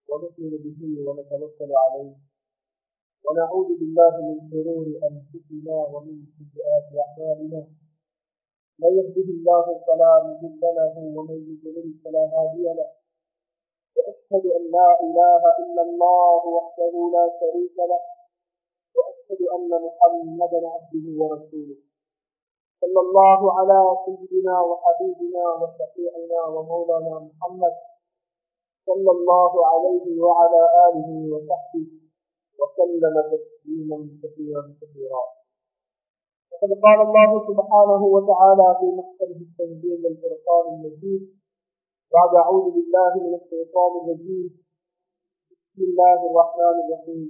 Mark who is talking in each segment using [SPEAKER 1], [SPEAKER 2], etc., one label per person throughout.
[SPEAKER 1] ونؤمن به ونتوكل عليه ونعوذ بالله من شرور أنفسنا ومن سيئات أعمالنا من يهده الله فلا مضل له ومن يضلل فلا هادي له وأشهد أن لا إله إلا الله وحده لا شريك له وأشهد أن محمدا عبده ورسوله صلى الله على سيدنا وحبيبنا وشفيعنا ومولانا محمد صلى الله عليه وعلى آله وصحبه وسلم تسليما كثيرا كثيرا وقد قال الله سبحانه وتعالى في محكمه التنزيل الفرقان المجيد بعد أعوذ بالله من الشيطان الرجيم بسم الله الرحمن الرحيم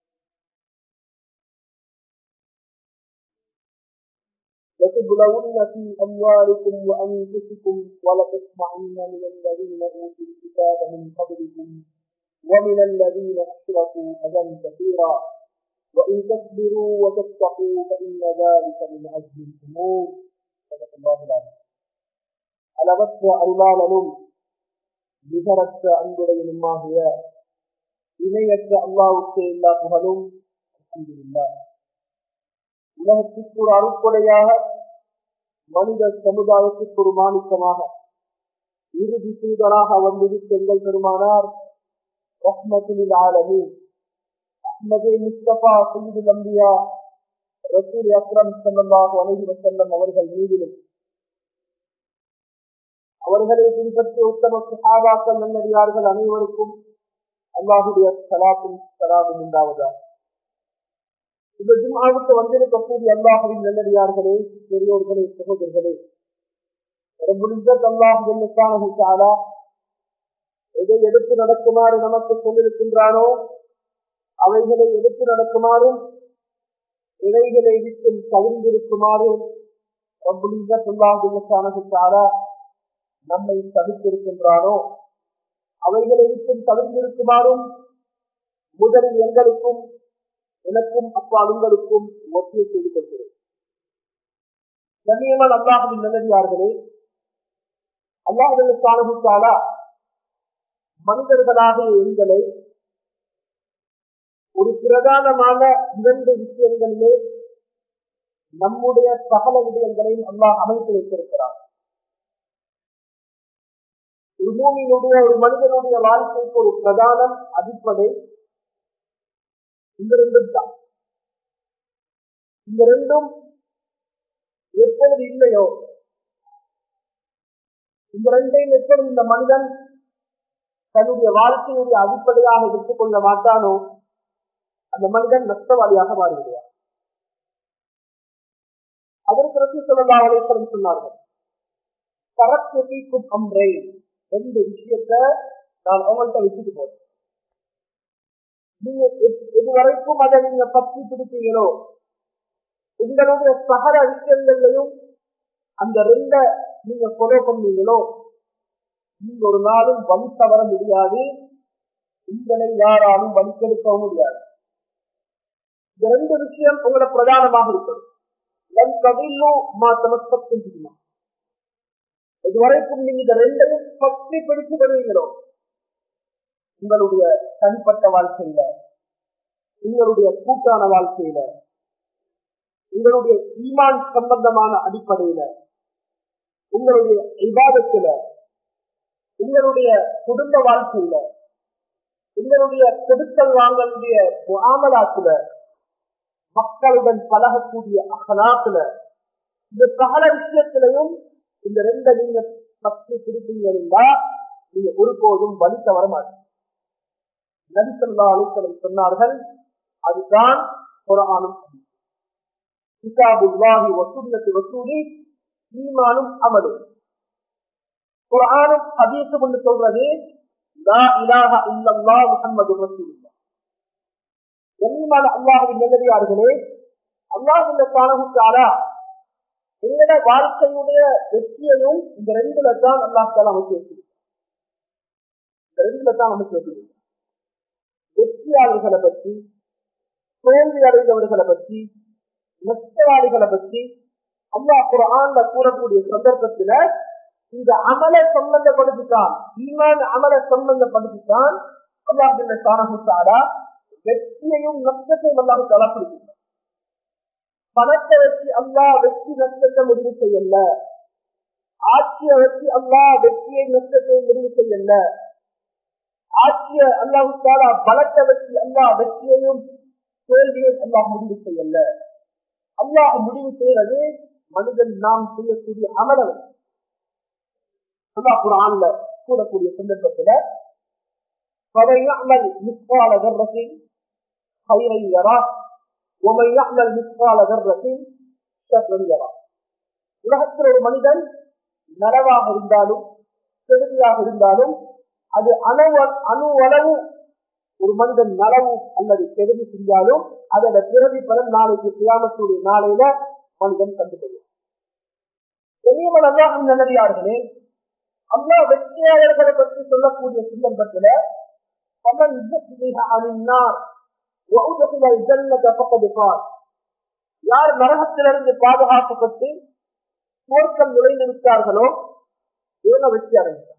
[SPEAKER 1] لتبلون في أموالكم وأنفسكم ولتسمعن من الذين أوتوا الكتاب من قبلكم ومن الذين أشركوا أذى كثيرا وإن تصبروا وتتقوا فإن ذلك من عزم الأمور صدق الله العظيم அளவற்ற அருளாளனும் நிகரற்ற அன்புடையனுமாகிய இணையற்ற அல்லாவுக்கு எல்லா புகழும் அல்ஹம்துலில்லா உலகத்திற்கு ஒரு அருட்கொடையாக மனித சமுதாயத்திற்கு ஒரு மாணிக்கமாக இறுதி தூதராக வந்திருக்க எங்கள் பெருமானார் ரஹ்மத்துலில் ஆலமி அஹ்மதே முஸ்தபா சையீதுல் அம்பியா ரசூல் அக்ரம் ஸல்லல்லாஹு அலைஹி வஸல்லம் அவர்கள் மீதிலும் அவர்களை பின்பற்றிய உத்தம சுஹாபாக்கள் நல்லடியார்கள் அனைவருக்கும் அல்லாஹுடைய சலாத்தும் சலாமும் உண்டாவதா இந்த ஜும்மாவுக்கு வந்திருக்கக்கூடிய அல்லாஹுவின் நல்லடியார்களே பெரியோர்களே சகோதரர்களே அல்லாஹ் எதை எடுத்து நடக்குமாறு நமக்கு சொல்லிருக்கின்றானோ அவைகளை எடுத்து நடக்குமாறும் இவைகளை விட்டும் தவிர்ந்திருக்குமாறும் நம்மை தவிர்த்திருக்கின்றானோ அவைகளை விட்டும் தவிர்த்திருக்குமாறும் முதலில் எங்களுக்கும் எனக்கும் அப்பா உங்களுக்கும் ஒத்தியை செய்து கொள்கிறேன் கண்ணியமான அல்லாஹின் நல்லடியார்களே அல்லாஹாலா மனிதர்களாக எங்களை ஒரு பிரதானமான இரண்டு விஷயங்களிலே நம்முடைய சகல விடயங்களையும் அல்லாஹ் அமைத்து வைத்திருக்கிறார் ஒரு பூமியினுடைய ஒரு மனிதனுடைய வாழ்க்கைக்கு ஒரு பிரதானம் அடிப்படை இந்த ரெண்டும் தான் இந்த ரெண்டும் எப்பொழுது இல்லையோ இந்த ரெண்டையும் எப்பொழுது இந்த மனிதன் தன்னுடைய வாழ்க்கையுடைய அடிப்படையாக எடுத்துக் கொள்ள மாட்டானோ அந்த மனிதன் நஷ்டவாதியாக மாறிவிடுவார் அதற்கு ரசி சொல்லா அலைக்கலம் சொன்னார்கள் கரத்துக்கும் அம்ரை ரெண்டு விஷயத்த நான் அவங்கள்ட்ட விட்டுட்டு போறேன் நீங்க எது வரைக்கும் அதை நீங்க பற்றி பிடிப்பீங்களோ உங்களுடைய சகல விஷயங்கள்லையும் அந்த ரெண்ட நீங்க கொலை பண்ணீங்களோ நீங்க ஒரு நாளும் வழி தவற முடியாது உங்களை யாராலும் வலிக்கெடுக்கவும் முடியாது இந்த ரெண்டு விஷயம் உங்களோட பிரதானமாக இருக்கணும் இதுவரைக்கும் நீங்க இந்த ரெண்டையும் பற்றி பிடிச்சு வருவீங்களோ உங்களுடைய தனிப்பட்ட வாழ்க்கையில உங்களுடைய கூட்டான வாழ்க்கையில உங்களுடைய ஈமான் சம்பந்தமான அடிப்படையில உங்களுடைய விவாதத்துல உங்களுடைய குடும்ப வாழ்க்கையில உங்களுடைய கொடுக்கல் வாங்கக்கூடிய ஆமலாத்துல மக்களுடன் பழகக்கூடிய அகலாத்துல இந்த சகல விஷயத்திலையும் இந்த ரெண்ட நீங்க பற்றி பிடிப்பீங்கன்னா நீங்க ஒருபோதும் வழி தவற மாட்டீங்க நபிசல்லா அலிசலம் சொன்னார்கள் அதுதான் குரானும் கிதாபுல்லாஹி வசூல்லத்து வசூலி ஈமானும் அமலும் குரானும் ஹதீஸும் ஒன்று சொல்றது லா இலாஹ இல்லல்லா முஹம்மது ரசூலுல்லாஹ் கண்ணியமான அல்லாஹுவின் நல்லடியார்களே அல்லாஹுல்ல காணகுத்தாரா எங்களோட வாழ்க்கையுடைய வெற்றியையும் இந்த ரெண்டுல தான் அல்லாஹ் தாலா அமைச்சு வச்சிருக்கார் இந்த ரெண்டுல தான் அமைச்சு வச்சிருக்கார் வெற்றியாளர்களை பற்றி தோல்வி அடைந்தவர்களை பற்றி நஷ்டவாளிகளை பற்றி அல்லாஹ் குரான்ல கூறக்கூடிய சந்தர்ப்பத்துல இந்த அமலை சம்பந்தப்படுத்தித்தான் ஈமான் அமலை சம்பந்தப்படுத்தித்தான் அல்லாஹ் சாரமுத்தாரா வெற்றியையும் நஷ்டத்தையும் அல்லாஹ் தலா கொடுக்கிறார் பணத்தை வச்சு அல்லாஹ் வெற்றி நஷ்டத்தை முடிவு செய்யல ஆட்சியை வச்சு அல்லாஹ் வெற்றியை நஷ்டத்தை முடிவு செய்யல ஆட்சிய அல்லாஹு தாலா பலத்தை வச்சு அல்லாஹ் வெற்றியையும் தோல்வியும் அல்லாஹ் முடிவு செய்யல அல்லாஹ் முடிவு செய்யறது மனிதன் நாம் செய்யக்கூடிய அமலம் அல்லாஹ் குரான்ல கூடக்கூடிய சந்தர்ப்பத்துல فمن يعمل مثقال ذرة خيرا يراه ومن يعمل مثقال ذرة شرا يراه உலகத்தில் ஒரு மனிதன் நலவாக இருந்தாலும் செழுதியாக இருந்தாலும் அது அணு அணு அளவு ஒரு மனிதன் நலவு அல்லது கெடுதி செஞ்சாலும் அதோட பிறவி பலன் நாளைக்கு கிராமத்துடைய நாளையில மனிதன் கண்டுகொள்ளும் பெரியவன் அல்லாஹ் நல்லடியார்களே அல்லா வெற்றியாளர்களை பற்றி சொல்லக்கூடிய சந்தர்ப்பத்துல பலன் யார் நரகத்திலிருந்து பாதுகாக்கப்பட்டு போர்க்கம் நுழைந்து விட்டார்களோ இவங்க வெற்றி அடைந்தார்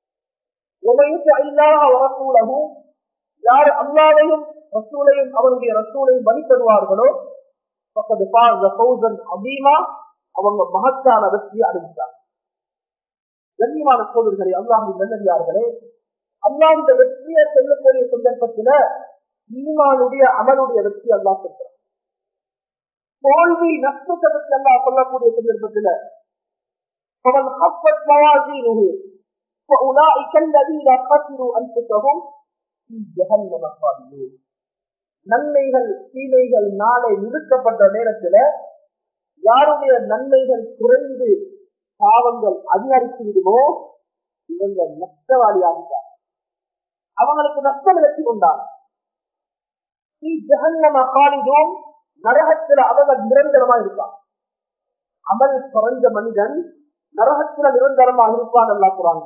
[SPEAKER 1] வரக்கூடவும் யார் அல்லாவையும் ரசூலையும் அவருடைய ரசூலையும் வழிபடுவார்களோ அதிகமா அவங்க மகத்தான வெற்றியை அடைந்தார் கண்ணியமான சோதர்களே அல்லாஹின் நல்லடியார்களே அல்லாஹ் இந்த வெற்றியை சொல்லக்கூடிய சந்தர்ப்பத்துல ஈமானுடைய அமலுடைய வெற்றி அல்லாஹ் சொல்றார் தோல்வி நஷ்டத்தை பற்றி அல்லாஹ் சொல்லக்கூடிய சந்தர்ப்பத்துல فمن خفت موازينه فأولئك الذين خسروا أنفسهم في جهنم خالدون நன்மைகள் தீமைகள் நாளை நிறுத்தப்பட்ட நேரத்துல யாருடைய நன்மைகள் குறைந்து பாவங்கள் அதிகரித்து விடுமோ இவங்க நஷ்டவாளியாகிட்டார் அவங்களுக்கு நஷ்டம் விளக்கி கொண்டார் நரகத்துல அவங்க நிரந்தரமா இருப்பான் அமல் குறைஞ்ச மனிதன் நரகத்துல நிரந்தரமாக இருப்பான் அல்லா குரான்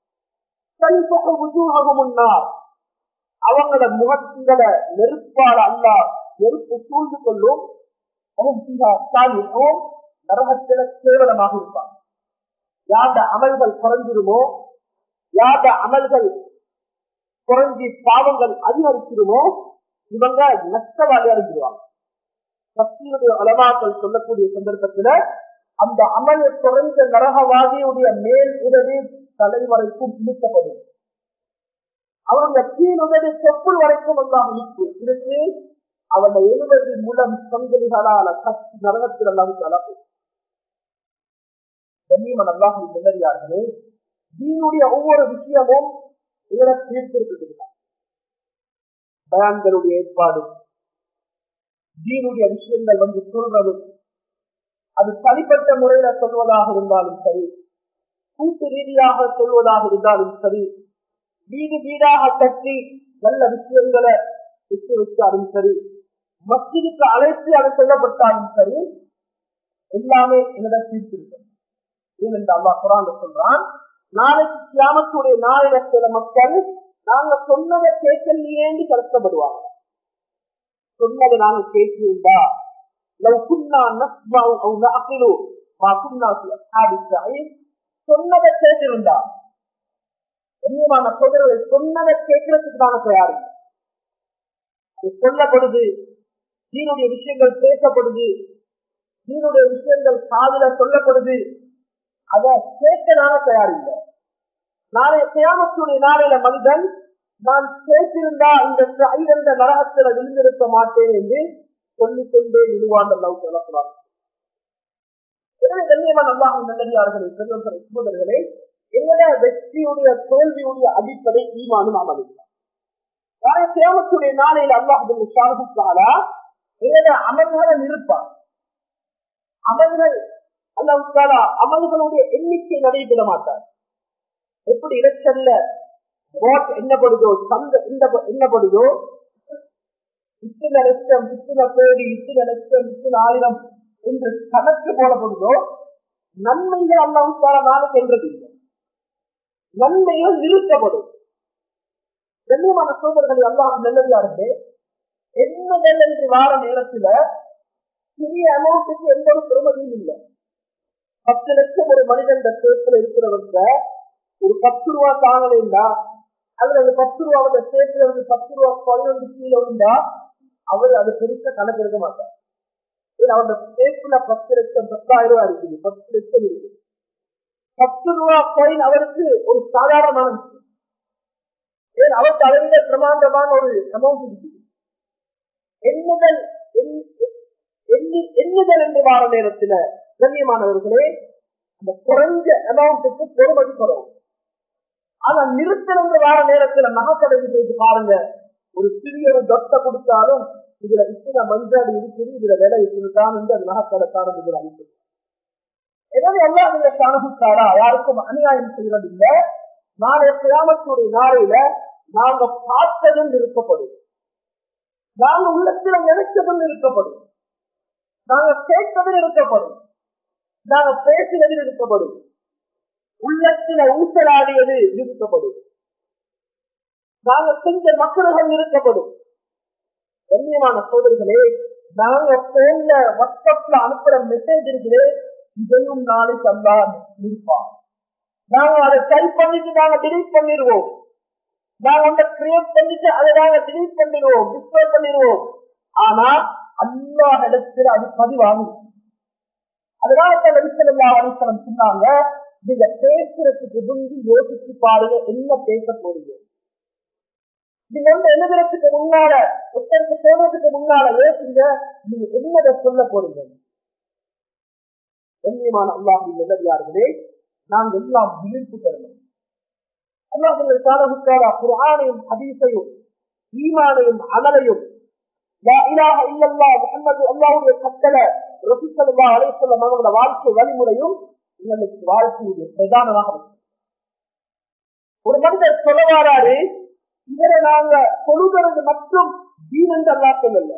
[SPEAKER 1] முன்னார் அவங்கள முகங்களை நெருப்பால் அல்ல நெருப்பு சூழ்ந்து கொள்ளும் நரகத்தில கேவலமாக இருப்பான் யாத அமல்கள் குறைஞ்சிருமோ யாத அமல்கள் குறைஞ்சி பாவங்கள் அதிகரிச்சிருமோ இவங்க நஷ்டவாளி அறிஞ்சிருவாங்க சக்தியுடைய அலமாக்கள் சொல்லக்கூடிய சந்தர்ப்பத்துல அந்த அமல் குறைஞ்ச நரகவாதியுடைய மேல் உதவி தலைவரைக்கும் இழுக்கப்படும் அவருடைய கீழ் உதவி தொப்புள் வரைக்கும் எல்லாம் இழுப்பு இருக்கு அவனை எழுபது மூலம் சங்கிலிகளால கட்சி நரகத்தில் எல்லாம் கலப்பு கண்ணியமன் அல்லாஹ் நல்லறியார்களே தீனுடைய ஒவ்வொரு விஷயமும் இதனை தீர்த்திருக்கிறார் பயான்களுடைய ஏற்பாடு தீனுடைய விஷயங்கள் வந்து சொல்றது அது தனிப்பட்ட முறையில சொல்வதாக இருந்தாலும் சரி கூட்டு ரீதியாக சொல்வதாக இருந்தாலும் சரி வீடு வீடாக கட்டி நல்ல விஷயங்களை விட்டு வச்சாலும் சரி மஸ்ஜிதுக்கு அழைத்து அது சொல்லப்பட்டாலும் சரி எல்லாமே என்னிடம் தீர்த்திருக்கிறது ஏனென்று அல்லா குரான் சொல்றான் நாளைக்கு கிராமத்துடைய நாளில சில மக்கள் நாங்க சொன்னதை கேட்கலையேன்னு கஷ்டப்படுவாங்க சொன்னதை நாங்க கேட்டிருந்தா لو كنا نسمع او نعقل ما كنا في اصحاب السعير சொன்னதை கேட்டிருந்தா கண்ணியமான சோதரர்களை சொன்னதை கேட்கறதுக்கு நாங்க தயாரி அது சொல்லப்படுது நீனுடைய விஷயங்கள் பேசப்படுது நீனுடைய விஷயங்கள் காதல சொல்லப்படுது அத கேட்க நாங்க தயாரில்லை நாளைய தியாமத்துடைய நாளையில மனிதன் நான் கேட்டிருந்தா இந்த ஐரந்த நரகத்துல விழுந்திருக்க மாட்டேன் என்று சொல்லிக்கொண்டே விழுவான் அல்லாஹ் சொல்லக்கூடாது எனவே கண்ணியமான அல்லாஹ் நல்லடியார்களே பெரியவர்களே சகோதரர்களே எங்களுடைய வெற்றியுடைய தோல்வியுடைய அடிப்படை ஈமானும் அமலில்லை நாளைய தியாமத்துடைய நாளையில அல்லாஹ் ஷாருக்காலா எங்களுடைய அமல்களை நிறுப்பான் அமல்கள் அல்லாஹாலா அமல்களுடைய எண்ணிக்கை நடைபெற மாட்டார் எப்படி எலெக்ஷன்ல ஓட் என்னப்படுதோ சங்க என்னப்படுதோ இத்தனை லட்சம் இத்தனை கோடி இத்தனை லட்சம் இத்தனை ஆயிரம் என்று கணக்கு போடப்படுதோ நன்மைகள் அல்லாஹாலா நாளுக்கு என்றது இல்லை நன்மைகள் நிறுத்தப்படும் கண்ணியமான சோதர்கள் அல்லாஹ் நல்லதாருக்கு என்ன என்று வார நேரத்துல சிறிய அமௌண்ட்டுக்கு எந்த ஒரு பெருமதியும் இல்லை பத்து லட்சம் ஒரு மனிதன் இந்த சேர்த்துல இருக்கிறவங்க ஒரு பத்து ரூபா தாங்கலைன்னா அல்லது அந்த பத்து ரூபா அவங்க சேர்த்துல வந்து பத்து ரூபா பதினொன்று கீழே இருந்தா அவர் அது பெருசா கணக்கு எடுக்க மாட்டார் ஏன்னா அவரோட சேர்ப்புல பத்து லட்சம் பத்தாயிரம் ரூபாய் இருக்குது பத்து லட்சம் இருக்குது பத்து ரூபா கோயின் அவருக்கு ஒரு சாதாரணமான விஷயம் ஏன் அவருக்கு அதை விட பிரமாண்டமான ஒரு அமௌண்ட் இருக்குது எண்ணுதல் எண்ணி- எண்ணுதல் என்று வார நேரத்துல கண்ணியமானவர்களே அந்த குறைஞ்ச அமௌண்ட்டுக்கு பொறுமதி குறவும் ஆனா நிறுத்தல் என்று வார நேரத்துல நகைக்கடைக்கு போயிட்டு பாருங்க ஒரு சிறிய ஒரு தொட்டை கொடுத்தாலும் இதுல இத்தனை மஞ்சாடி இருக்குது இதுல விலை இப்படிதான் என்று அந்த நகைக்கடைக்காரன் இதுல அனுப்பி எனவே எல்லாம் நீங்க காணத்தாரா யாருக்கும் அநியாயம் செய்வதில்லை நாளைய கிராமத்துடைய நாளையில நாங்க பார்த்ததும் இருக்கப்படும் நாங்க உள்ளத்துல நினைச்சதும் இருக்கப்படும் நாங்க கேட்பதில் இருக்கப்படும் நாங்க பேசினதில் இருக்கப்படும் உள்ளத்துல ஊசலாடியது இருக்கப்படும் நாங்க செஞ்ச மக்கள்கள் இருக்கப்படும் கண்ணியமான சோதரிகளே நாங்க போன்ல வாட்ஸ்அப்ல அனுப்புற மெசேஜ் இருக்குது இதையும் நாளைக்கு அல்லா இருப்பான் நாங்க அதை டைப் பண்ணிட்டு நாங்க delete பண்ணிடுவோம் நாங்க ஒன்றை கிரியேட் பண்ணிட்டு அதை நாங்க delete பண்ணிடுவோம் டிஸ்பிளே பண்ணிடுவோம் ஆனா அல்லா இடத்துல அது பதிவாகும் அதனால தான் நபிசல்லா அலிஸ்லம் சொன்னாங்க நீங்க பேசுறதுக்கு முந்தி யோசிச்சு பாருங்க என்ன பேச போறீங்க நீங்க வந்து எழுதுறதுக்கு முன்னால ஒருத்தருக்கு சொல்றதுக்கு முன்னால யோசிங்க நீங்க என்னதை சொல்ல போறீங்க கண்ணியமான அல்லாஹின் நல்லடியார்களே நாங்கள் எல்லாம் விழிப்பு பெறணும் அல்லாஹுடைய சாதகுக்காரா குரானையும் ஹதீஸையும் ஈமானையும் அமலையும் லா இலாஹ இல்லல்லாஹ் முஹம்மது அல்லாஹ்வுடைய கட்டளை ரசூல் ஸல்லல்லாஹு அலைஹி வஸல்லம் அவங்களோட வாழ்க்கை வழிமுறையும் எங்களுக்கு வாழ்க்கையுடைய பிரதானமாக இருக்கு. ஒரு மனிதர் சொல்ல வாராரு இவரை நாங்க தொழுகிறது மட்டும் தீன் என்று அல்லாஹ் சொல்லல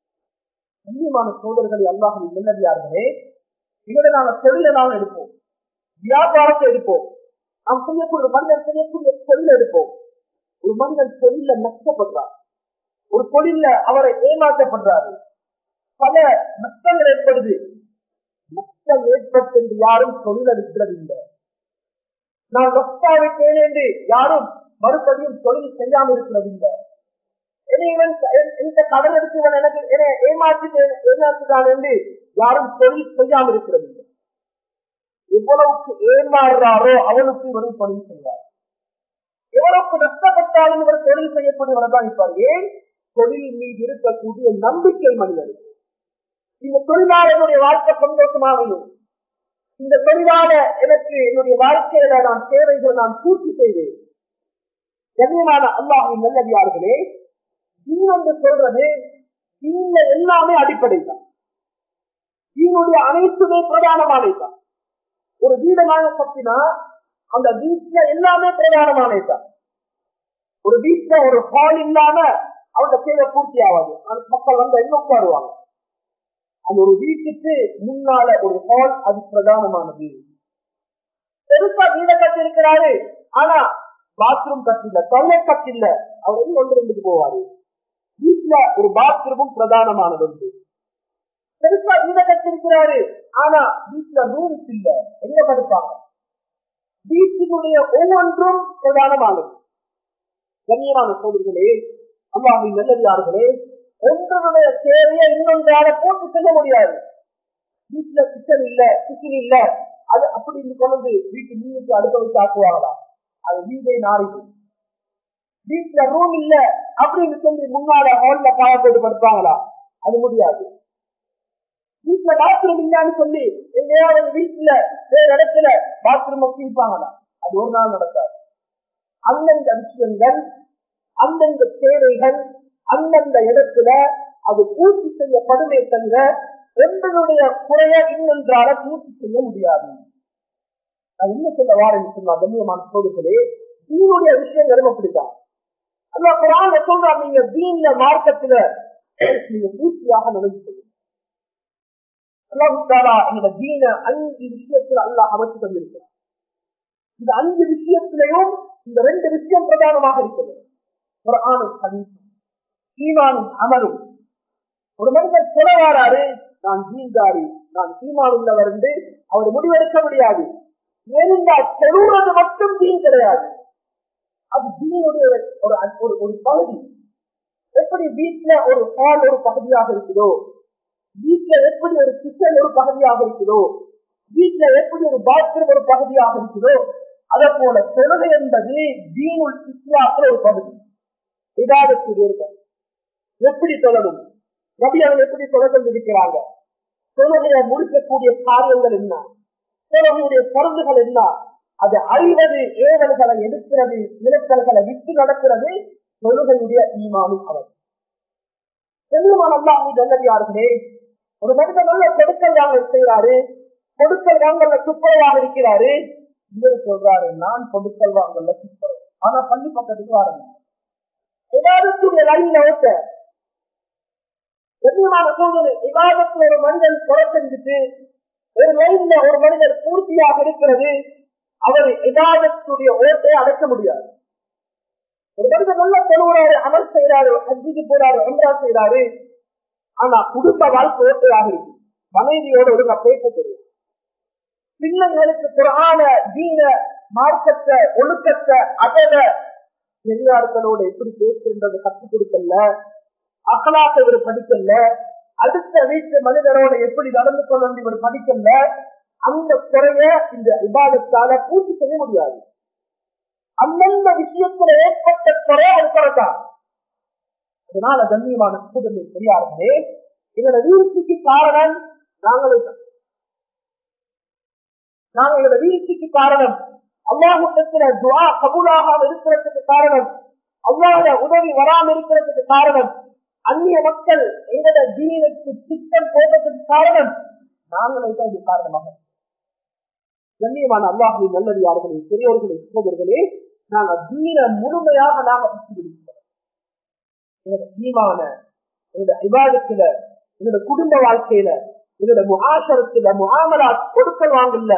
[SPEAKER 1] கண்ணியமான சோதர்களை அல்லாஹின் நல்லடியார்களே இவரை நாங்க தொழில நாங்க எடுப்போம் வியாபாரத்தை எடுப்போம் நாம் செய்யக்கூடிய ஒரு மனிதன் செய்யக்கூடிய தொழில் எடுப்போம் ஒரு மனிதன் தொழில நஷ்டப்படுறார் ஒரு தொழில அவரை ஏமாற்றப்படுறாரு பல நஷ்டங்கள் ஏற்படுது நஷ்டம் ஏற்பட்டு என்று யாரும் தொழில் அளிக்கிறது இல்லை நான் நஷ்டாவிட்டேன் என்று யாரும் மறுபடியும் தொழில் செய்யாமல் இருக்கிறது இல்லை என்னை இவன் இந்த கடன் எடுத்தவன் எனக்கு என்னை ஏமாற்றி ஏமாற்றுதான் என்று யாரும் தொழில் செய்யாமல் இருக்கிறது இல்லை எவ்வளவுக்கு ஏமாறுறாரோ அவனுக்கு இவரும் தொழில் செய்வார் எவ்வளவுக்கு நஷ்டப்பட்டாலும் இவர் தொழில் செய்யக்கூடியவர் தான் இருப்பார் ஏன் தொழில் மீது இருக்கக்கூடிய நம்பிக்கை மனிதனுக்கு இந்த தொழிலாளர்களுடைய வாழ்க்கை சந்தோஷமாகவும் இந்த தொழிலாள எனக்கு என்னுடைய வாழ்க்கையில நான் தேவைகள் நான் பூர்த்தி செய்வேன் கண்ணியமான அல்லாஹின் நல்லடியார்களே தீன் என்று சொல்றது தீன்ல எல்லாமே அடிப்படை தான் தீனுடைய அனைத்துமே பிரதானமானதுதான் ஒரு வீடு நாங்க கட்டினா அந்த வீட்டுல எல்லாமே பிரதானமானதுதான் ஒரு வீட்டுல ஒரு ஹால் இல்லாம அவங்க தேவை பூர்த்தி ஆகாது அந்த மக்கள் வந்து என்ன உட்காருவாங்க அந்த ஒரு வீட்டுக்கு முன்னால ஒரு ஹால் அது பிரதானமானது பெருசா வீட கட்டி இருக்கிறாரு ஆனா பாத்ரூம் கட்டில டாய்லெட் கட்டில அவர் எங்க ஒன்று ரெண்டுக்கு போவாரு வீட்டுல ஒரு பாத்ரூமும் பிரதானமானது உண்டு பெருசா வீட கட்டிருக்கிறாரு ஆனா வீட்டுல ரூம்ஸ் இல்ல எங்க படுப்பாங்க வீட்டினுடைய ஒவ்வொன்றும் பிரதானமானது கண்ணியமான சோதர்களே அல்லாஹின் நல்லதார்களே ஒன்றனுடைய தேவையை இன்னொன்றால போட்டு செல்ல முடியாது வீட்டுல கிச்சன் இல்ல கிச்சன் இல்ல அது அப்படி இருந்து கொண்டு வீட்டு நீருக்கு அடுத்த வச்சு ஆக்குவாங்களா அது வீடே நாளைக்கு வீட்டுல ரூம் இல்ல அப்படின்னு சொல்லி முன்னால ஹால்ல காய போட்டு படுப்பாங்களா அது முடியாது வீட்டுல பாத்ரூம் இல்லன்னு சொல்லி எங்கேயாவது வீட்டுல வேற இடத்துல பாத்ரூம் வச்சிருப்பாங்களா அது ஒரு நாள் நடக்காது அந்தந்த விஷயங்கள் அந்தந்த தேவைகள் அந்தந்த இடத்துல அது பூர்த்தி செய்யப்படுமே தவிர எங்களுடைய குறைய இன்னொன்றால பூர்த்தி செய்ய முடியாது நான் என்ன சொல்ல வாரேன் சொன்னா கண்ணியமான சோதர்களே தீனுடைய விஷயங்களும் அப்படித்தான் அல்லா குரான் சொல்றா நீங்க தீன்ல மார்க்கத்துல நீங்க பூர்த்தியாக நடந்து கொள்ளுங்க அல்லாஹாலா எங்களோட தீன அஞ்சு விஷயத்துல அல்லாஹ் அமைச்சு தந்திருக்கிறார் இந்த அஞ்சு விஷயத்திலையும் இந்த ரெண்டு விஷயம் பிரதானமாக இருக்கிறது குரானும் ஹதீஸும் ஈமானும் அமலும் ஒரு மனிதர் சொல்ல வாராரு நான் தீன்தாரி நான் ஈமான் உள்ளவர் என்று அவர் முடிவெடுக்க முடியாது ஏனென்றால் சொல்றது மட்டும் தீன் கிடையாது அது தீனுடைய ஒரு ஒரு ஒரு பகுதி எப்படி வீட்டுல ஒரு ஹால் ஒரு பகுதியாக இருக்குதோ வீட்டுல எப்படி ஒரு கிச்சன் ஒரு பகுதியாக இருக்குதோ வீட்டுல எப்படி ஒரு பாத்ரூம் ஒரு பகுதியாக இருக்குதோ அதே போல தொழுகை என்பது தீனுல் இஸ்லாத்துல ஒரு பகுதி இதாகக்கூடிய ஒரு பகுதி எப்படி தொழணும் நபி அவங்க எப்படி தொழல் இருக்கிறாங்க தொழுகையை முடிக்கக்கூடிய காரியங்கள் என்ன தொழுகையுடைய பொருள்கள் என்ன அது அறிவது ஏவல்களை எடுக்கிறது இலக்கல்களை விட்டு நடக்கிறது தொழுகையுடைய ஈமானும் அவர் செல்லுமான நல்லதார்களே ஒரு மனிதன் நல்ல கொடுக்கல் வாங்கல் செய்யறாரு கொடுக்கல் வாங்கல்ல துப்புரவாக இருக்கிறாரு இவர் சொல்றாரு நான் கொடுக்கல் வாங்கல்ல துப்புரவு ஆனா பள்ளி பக்கத்துக்கு வரணும் விவாதத்துடைய லைன்ல ஓட்ட கண்ணியமான சூழ்நிலை விவாதத்துல ஒரு மனிதன் குறை செஞ்சுட்டு ஒரு லைன்ல ஒரு மனிதர் பூர்த்தியாக இருக்கிறது அவர் விவாதத்துடைய ஓட்டை அடைக்க முடியாது ஒரு மனிதன் நல்லா தொழுகிறாரு அமல் செய்யறாரு அஞ்சுக்கு போறாரு ஒன்றா செய்யறாரு ஆனா குடும்ப வாழ்க்கை ஓட்டையாக இருக்கு மனைவியோட ஒழுங்கா பேச தெரியும் பிள்ளைங்களுக்கு குரான தீன மார்க்கத்தை ஒழுக்கத்தை அதல பெரியார்களோட எப்படி பேசுகின்றது கற்றுக் கொடுக்கல அகலாக்க இவர் படிக்கல அடுத்த வீட்டு மனிதரோட எப்படி நடந்து கொள்ள இவர் படிக்கல அந்த குறைய இந்த விவாதத்தால பூர்த்தி செய்ய முடியாது அந்தந்த விஷயத்துல ஏற்பட்ட குறை அது குறைதான் அதனால கண்ணியமான சூழலை பெரியார்களே எங்களோட வீழ்ச்சிக்கு காரணம் நாங்களே தான் நாங்கள் எங்களோட வீழ்ச்சிக்கு காரணம் அல்லாஹுட்டத்துல துவா கபூலாகாம இருக்கிறதுக்கு காரணம் அல்லாஹோட உதவி வராம இருக்கிறதுக்கு காரணம் அந்நிய மக்கள் எங்களோட தீனுக்கு திட்டம் போவதற்கு காரணம் நாங்களே தான் இது காரணமாக கண்ணியமான அல்லாஹின் நல்லடியார்களே பெரியோர்களே சோதர்களே நாங்கள் தீன முழுமையாக நாங்கள் பிடிக்கிறோம் எங்களோட ஈமான எங்களோட விவாதத்துல எங்களோட குடும்ப வாழ்க்கையில எங்களோட முகாசரத்துல முகாமலா கொடுக்கல் வாங்கல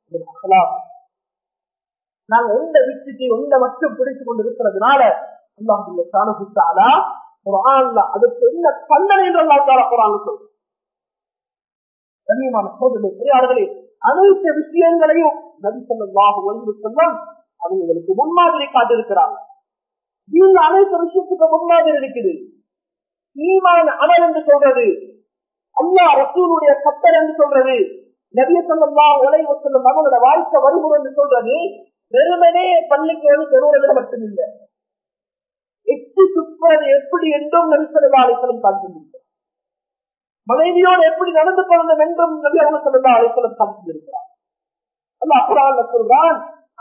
[SPEAKER 1] நாங்க எந்த விட்டுட்டு எந்த மட்டும் பிடிச்சு கொண்டு இருக்கிறதுனால அல்லாஹுல்ல சாணகுத்தாலா குரான்ல அதுக்கு என்ன தண்டனை என்று அல்லா தாலா குரான் சொல்லு கண்ணியமான சோதனை பெரியார்களே அனைத்து விஷயங்களையும் நபி சொல்லாஹு ஒன்று சொல்லம் அவங்களுக்கு முன்மாதிரி காட்டிருக்கிறாங்க நீங்க அனைத்து விஷயத்துக்கு முன்மாதிரி இருக்குது ஈமான அமல் என்று சொல்றது அல்லா ரசூலுடைய கத்தர் என்று சொல்றது நபிய சொல்லா உலக சொல்லும் அவங்களோட வாழ்க்கை வருமுறை என்று சொல்றது வெறுமனே பள்ளிக்கு வந்து பெறுவதில் மட்டுமில்லை எட்டு துப்புறது எப்படி என்றும் நபிசல்லாசலம் காட்டியிருக்கிறார் மனைவியோடு எப்படி நடந்து கொள்ளணும் என்றும் நபி அவங்க சொல்லா அழைக்கலம் காட்டியிருக்கிறார் அல்ல அப்புறம் சொல்றான்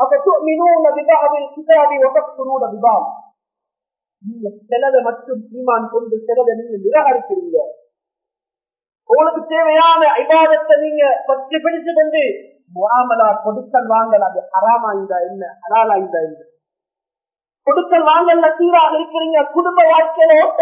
[SPEAKER 1] நீங்க சிலதை மட்டும் சீமான் கொண்டு சிலதை நீங்க நிராகரிக்கிறீங்க உங்களுக்கு தேவையான ஐபாதத்தை நீங்க பற்றி பிடிச்சு கொண்டு முகாமலா கொடுக்கல் வாங்கல் அது ஹராமாய்ந்தா என்ன ஹலாலாய்ந்தா என்ன கொடுக்கல் வாங்கல்ல சீராக இருக்கிறீங்க குடும்ப வாழ்க்கையில ஓட்ட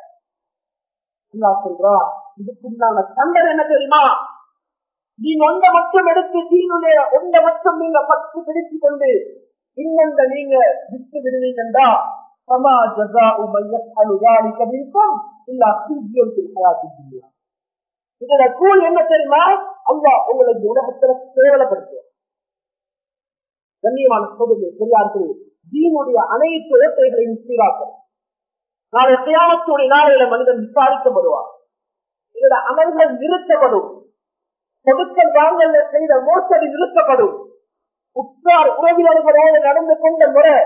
[SPEAKER 1] சொல்றா இதுக்குண்டான தண்டனை என்ன தெரியுமா நீங்க ஒன்றை மட்டும் எடுத்து தீனுடைய ஒன்றை மட்டும் நீங்க பத்து பிடிச்சு கொண்டு இன்னந்த நீங்க விட்டு விடுவீங்கன்றா சமா ஜசா உமையும் இல்ல அசீஜியம் திருப்பி இதுல கூல் என்ன தெரியுமா அல்லா உங்களுக்கு உலகத்துல கேவலப்படுத்தும் கண்ணியமான சோதனை பெரியார்களே தீனுடைய அனைத்து ஓட்டைகளையும் சீராக்கும் நாளை தியானத்துடைய நாளையில மனிதன் விசாரிக்கப்படுவார் இதோட அமல்கள் நிறுத்தப்படும் கொடுக்கல் வாங்கல செய்த மோசடி நிறுத்தப்படும் உற்றார் உறவினர்களோடு நடந்து கொண்ட முறை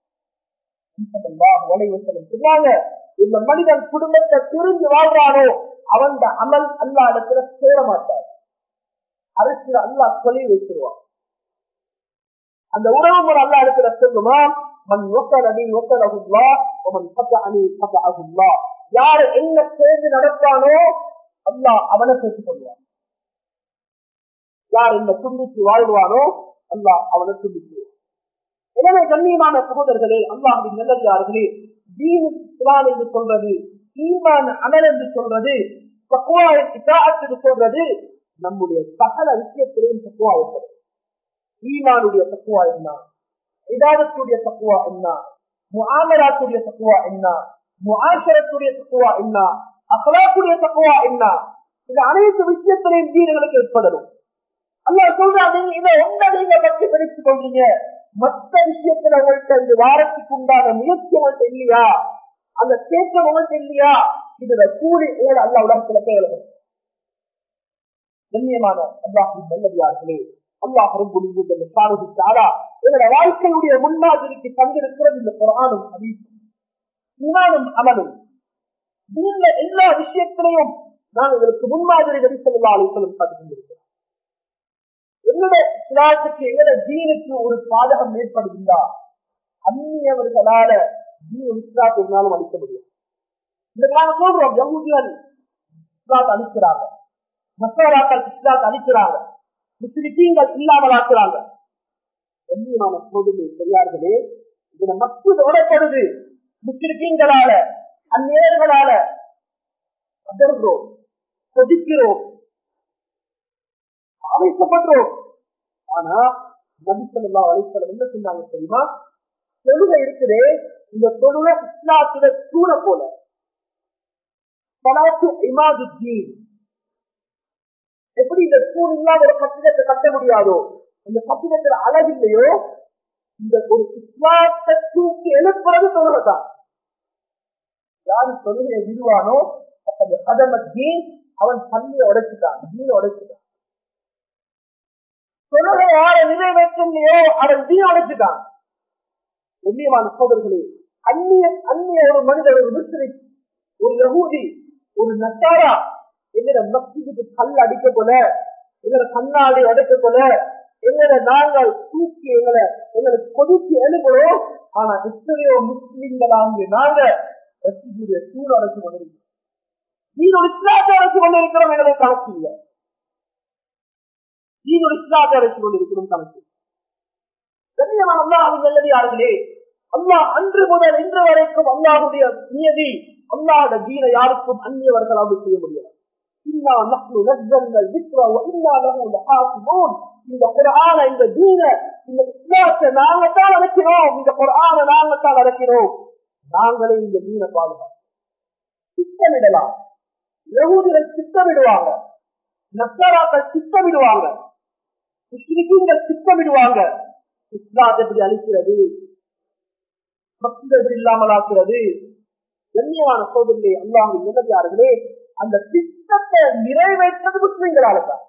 [SPEAKER 1] சொன்னாங்க இந்த மனிதன் குடும்பத்தை பிரிஞ்சு வாழ்றானோ அவன் அமல் அல்லா இடத்துல சேர மாட்டார் அரசு அல்லா சொல்லி வைச்சிருவான் அந்த உறவு முறை அல்லா இடத்துல சொல்லுமா மண் நோக்கரடி நோக்கரகுல்லா அவன் பத்த அணி பத்த அகுல்லா யாரு என்ன சேர்ந்து நடப்பானோ அல்லா அவனை சேர்த்துக் கொள்வான் யார் இந்த துண்டிச்சு வாழ்வானோ அல்லா அவனை துண்டிச்சு எனவே கண்ணியமான சகோதரர்களே அல்லாஹின் நல்லதார்களே தீனு இஸ்லாம் என்று சொல்றது ஈமான் அமல் என்று சொல்றது தக்குவாவின் இசாத்து சொல்றது நம்முடைய சகல விஷயத்திலையும் தக்குவா இருக்கிறது ஈமானுடைய தக்குவா என்ன இதாதத்துடைய தக்குவா என்ன முஆமராத்துடைய தக்குவா என்ன முஆஷரத்துடைய தக்குவா என்ன அகலாக்குடைய தக்குவா என்ன இது அனைத்து விஷயத்திலையும் தீனங்களுக்கு ஏற்படணும் அல்லா சொல்றாங்க இதை ஒன்றை நீங்க பற்றி பிடித்துக் கொள்றீங்க மற்ற விஷயத்துல உங்கள்கிட்ட இந்த வாரத்துக்கு உண்டான முயற்சி உங்கள்கிட்ட இல்லையா அந்த தேக்கம் உங்கள்கிட்ட இல்லையா இதுல கூலி உங்களை அல்ல உலகத்துல கேளுங்க கண்ணியமான அல்லாஹின் நல்லடியார்களே அல்லாஹ் சாரா எங்களோட வாழ்க்கையுடைய முன்மாதிரிக்கு தந்திருக்கிறது இந்த குரானும் ஹதீஸும் இமானும் அமலும் இந்த எல்லா விஷயத்திலையும் நான் உங்களுக்கு முன்மாதிரி நபி சொல்லா அலிசலம் காட்டுகின்றேன் எங்களுடைய இஸ்லாத்துக்கு எங்களுடைய தீனுக்கு ஒரு பாதகம் ஏற்படுகின்றா அந்நியவர்களால தீன் இஸ்லாத்து ஒரு நாளும் அளிக்க முடியும் இந்த நாங்க சொல்றோம் யகுதிகள் இஸ்லாத் அளிக்கிறாங்க மசாலாக்கள் இஸ்லாத் அளிக்கிறாங்க முஸ்லிம்கள் இல்லாமல் ஆக்குறாங்க கண்ணியமான சோதனை பெரியார்களே இதுல மக்கள் ஓடப்படுது முஸ்லிம்களால அந்நேர்களால அதர்கிறோம் கொதிக்கிறோம் அமைக்கப்படுறோம் ஆனா நபிசல்லா அலிசலம் என்ன சொன்னாங்க தெரியுமா தொழுகை இருக்குதே இந்த தொழுகை இஸ்லாத்துல தூண போல பலாத்து இமாதுத்தீன் எப்படி இந்த தூண் இல்லாத ஒரு கட்டிடத்தை கட்ட முடியாதோ அந்த கட்டிடத்துல அழகில்லையோ இந்த ஒரு இஸ்லாத்தை தூக்கி எழுப்புறது தொழுகைதான் யாரு தொழுகையை விடுவானோ அந்த கதமத்தி அவன் பள்ளியை உடைச்சுட்டான் தீன உடைச்சுட்டான் தொழுகை யாரை நிறைவேற்றலையோ அவன் தீன உடைச்சுட்டான் கண்ணியமான சோதர்களே அந்நிய அந்நிய ஒரு மனிதர் ஒரு முஸ்லிம் ஒரு யகூதி ஒரு நசாரா எங்களை மஸ்ஜிதுக்கு கல் அடிக்க போல எங்களை கண்ணாடி அடைக்க போல எங்களை நாங்கள் தூக்கி எங்களை எங்களை கொதிச்சு எழுப்புறோம் ஆனா எத்தனையோ முஸ்லிம்களாகிய நாங்க மஸ்ஜிதுடைய சூழ் அடைச்சு கொண்டிருக்கிறோம் நீங்க இஸ்லாத்தை அடைச்சு கொண்டிருக்கிறோம் எங்களுக்கு கணக்கு இல்லை நீங்க இஸ்லாத்தை அடைச்சு கொண்டிருக்கிறோம் கணக்கு கண்ணியமான அல்லாஹ் நல்லடியார்களே அல்லாஹ் அன்று முதல் இன்று வரைக்கும் அல்லாஹுடைய நியதி அல்லாஹோட தீன யாருக்கும் அந்நியவர்கள் அப்படி செய்ய முடியாது இன்னா நஹ்னு நஸ்ஸல்னா الذِّكْرَ وَإِنَّا لَهُ لَحَافِظُونَ இந்த குர்ஆன இந்த தீன இந்த இஸ்லாத்தை நாங்க தான் அழைக்கிறோம் இந்த குர்ஆன நாங்க தான் அழைக்கிறோம் நாங்களே இந்த தீன பாதுகாப்பு திட்டமிடலாம் யகூதிகள் திட்டமிடுவாங்க நஸ்தராக்கள் திட்டமிடுவாங்க முஸ்லிம்கள் திட்டமிடுவாங்க இஸ்லாத்தை எப்படி அழிக்கிறது பக்திகள் எப்படி இல்லாமல் ஆக்குறது கண்ணியமான சோதரிலே அல்லாஹின் நிம்மதியார்களே அந்த திட்டத்தை நிறைவேற்றது முஸ்லிம்களால தான்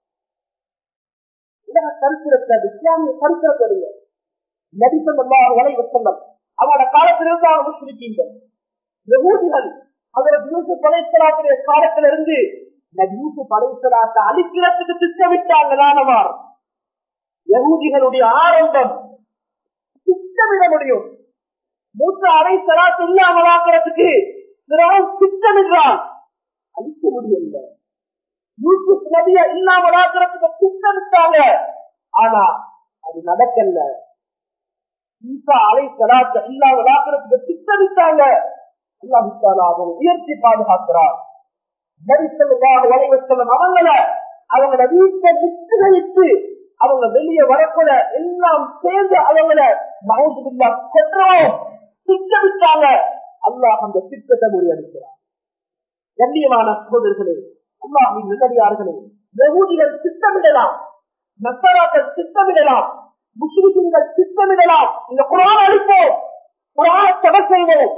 [SPEAKER 1] உலக சரித்திரத்தை இஸ்லாமிய சரித்திரத்தை இல்லை நடிசல்லார் வலை வசல்லம் அவரோட காலத்தில் இருந்தாங்க முஸ்லிம்கள் யகூதிகள் அதற்கு யூசுப் படைத்தலாத்துடைய காலத்திலிருந்து யூசுப் படைத்தலாத்தை அழிக்கிறதுக்கு திட்டமிட்டாங்க நானவார் யகூதிகளுடைய ஆரம்பம் திட்டமிட முடியும் மூத்த அரை சராத்து இல்லாமலாக்கிறதுக்கு திட்டமிடுறான் அழிக்க முடியல யூசுப் நபிய இல்லாமலாக்கிறதுக்கு திட்டமிட்டாங்க ஆனா அது நடக்கல ஈசா அலை சலாத்த இல்லாமலாக்கிறதுக்கு திட்டமிட்டாங்க அல்லாஹாலாக உயர்த்தி பாதுகாக்கிறார் நரிசல்வாக வளைவசலம் அவங்கள அவங்கள வீட்டை முற்றுகையிட்டு அவங்க வெளியே வரக்கூட எல்லாம் சேர்ந்து அவங்கள மகசுல்லா கொன்றோம் திட்டமிட்டாங்க அல்லாஹ் அந்த திட்டத்தை முறியடிக்கிறார் கண்ணியமான சகோதரர்களே அல்லாஹின் நல்லடியார்களே யகூதிகள் திட்டமிடலாம் நசராக்கள் திட்டமிடலாம் முஸ்லிம்கள் திட்டமிடலாம் இந்த குரான் அளிப்போம் குரான தடை செய்வோம்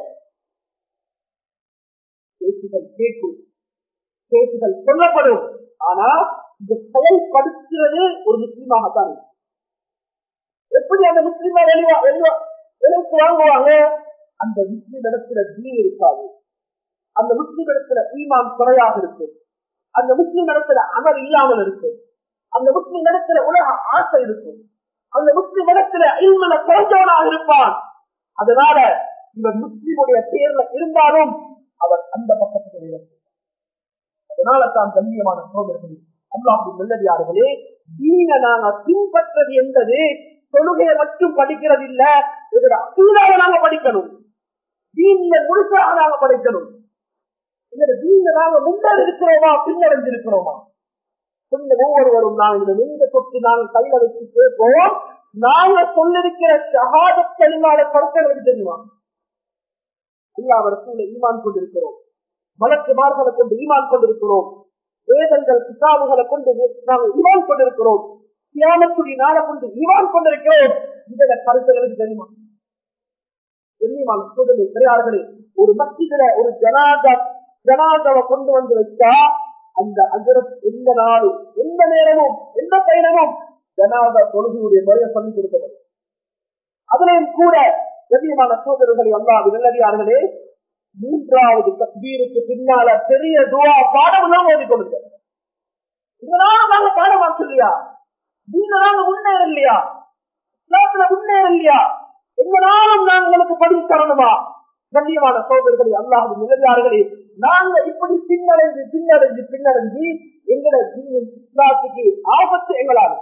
[SPEAKER 1] பேச்சுகள் கேட்கும் பேச்சுகள் சொல்லப்படும் ஆனா இந்த செயல்படுத்துறது ஒரு முஸ்லீமாகத்தான் எப்படி அந்த முஸ்லீமா வெளிவா வெளிவா வெளிக்கு வாங்குவாங்க அந்த முஸ்லீம் இடத்துல தீன் இருக்காது அந்த முஸ்லீம் இடத்துல ஈமான் குறையாக இருக்கும் அந்த முஸ்லீம் இடத்துல அமர் இல்லாமல் இருக்கும் அந்த முஸ்லீம் இடத்துல உலக ஆசை இருக்கும் அந்த முஸ்லீம் இடத்துல இல்மன குறைஞ்சவனாக இருப்பான் அதனால இவர் முஸ்லீமுடைய பேர்ல இருந்தாலும் அவர் அந்த பக்கத்துக்கு அதனால தான் கண்ணியமான சோதர்களே அல்லாஹு நல்லதார்களே தீன நாங்க பின்பற்றது என்பது தொழுகையை மட்டும் படிக்கிறது இல்ல இதோட அசீலாக நாங்க படிக்கணும் தீன்ல முழுசாக நாங்க படிக்கணும் இதோட தீன்ல நாங்க முன்னர் இருக்கிறோமா பின்னடைஞ்சிருக்கிறோமா சொன்ன ஒவ்வொருவரும் நாங்கள் இந்த நெஞ்ச தொட்டு நாங்கள் கையில வச்சு கேட்போம் நாங்க சொல்லிருக்கிற ஷஹாத கலிமால படுக்கிறது தெரியுமா அல்லாஹ் ஈமான் கொண்டிருக்கிறோம் வழக்குமார்களை கொண்டு ஈமான் கொண்டிருக்கிறோம் வேதங்கள் கிதாபுகளை கொண்டு நாங்கள் ஈமான் கொண்டிருக்கிறோம் தியானத்துடைய நாளை கொண்டு ஈவான் கொண்டிருக்கிறோம் இந்த கருத்துகளுக்கு தெரியுமா தெரியுமா சூழலில் பெரியார்களே ஒரு மத்தியில ஒரு ஜனாதா ஜனாதாவை கொண்டு வந்து வச்சா அந்த அஜரத் எந்த நாளும் எந்த நேரமும் எந்த பயணமும் ஜனாதா தொழுகையுடைய முறையை சொல்லி கொடுக்கப்படும் அதிலையும் கூட கண்ணியமான சோதரர்களை அல்லாது நல்லடியார்களே மூன்றாவது தக்பீருக்கு பின்னால பெரிய துவா பாடம் எல்லாம் ஓதி கொடுங்க இதனால நாங்க பாடமாக்க இல்லையா நீங்க நாங்க முன்னேற இல்லையா இஸ்லாத்துல முன்னேற இல்லையா எங்கனாலும் நான் உங்களுக்கு படித்து தரணுமா கண்ணியமான சோதரர்களை அல்லாஹு நிலையார்களே நாங்க இப்படி பின்னடைஞ்சு பின்னடைஞ்சு பின்னடைஞ்சு எங்களை இஸ்லாத்துக்கு ஆபத்து எங்களால்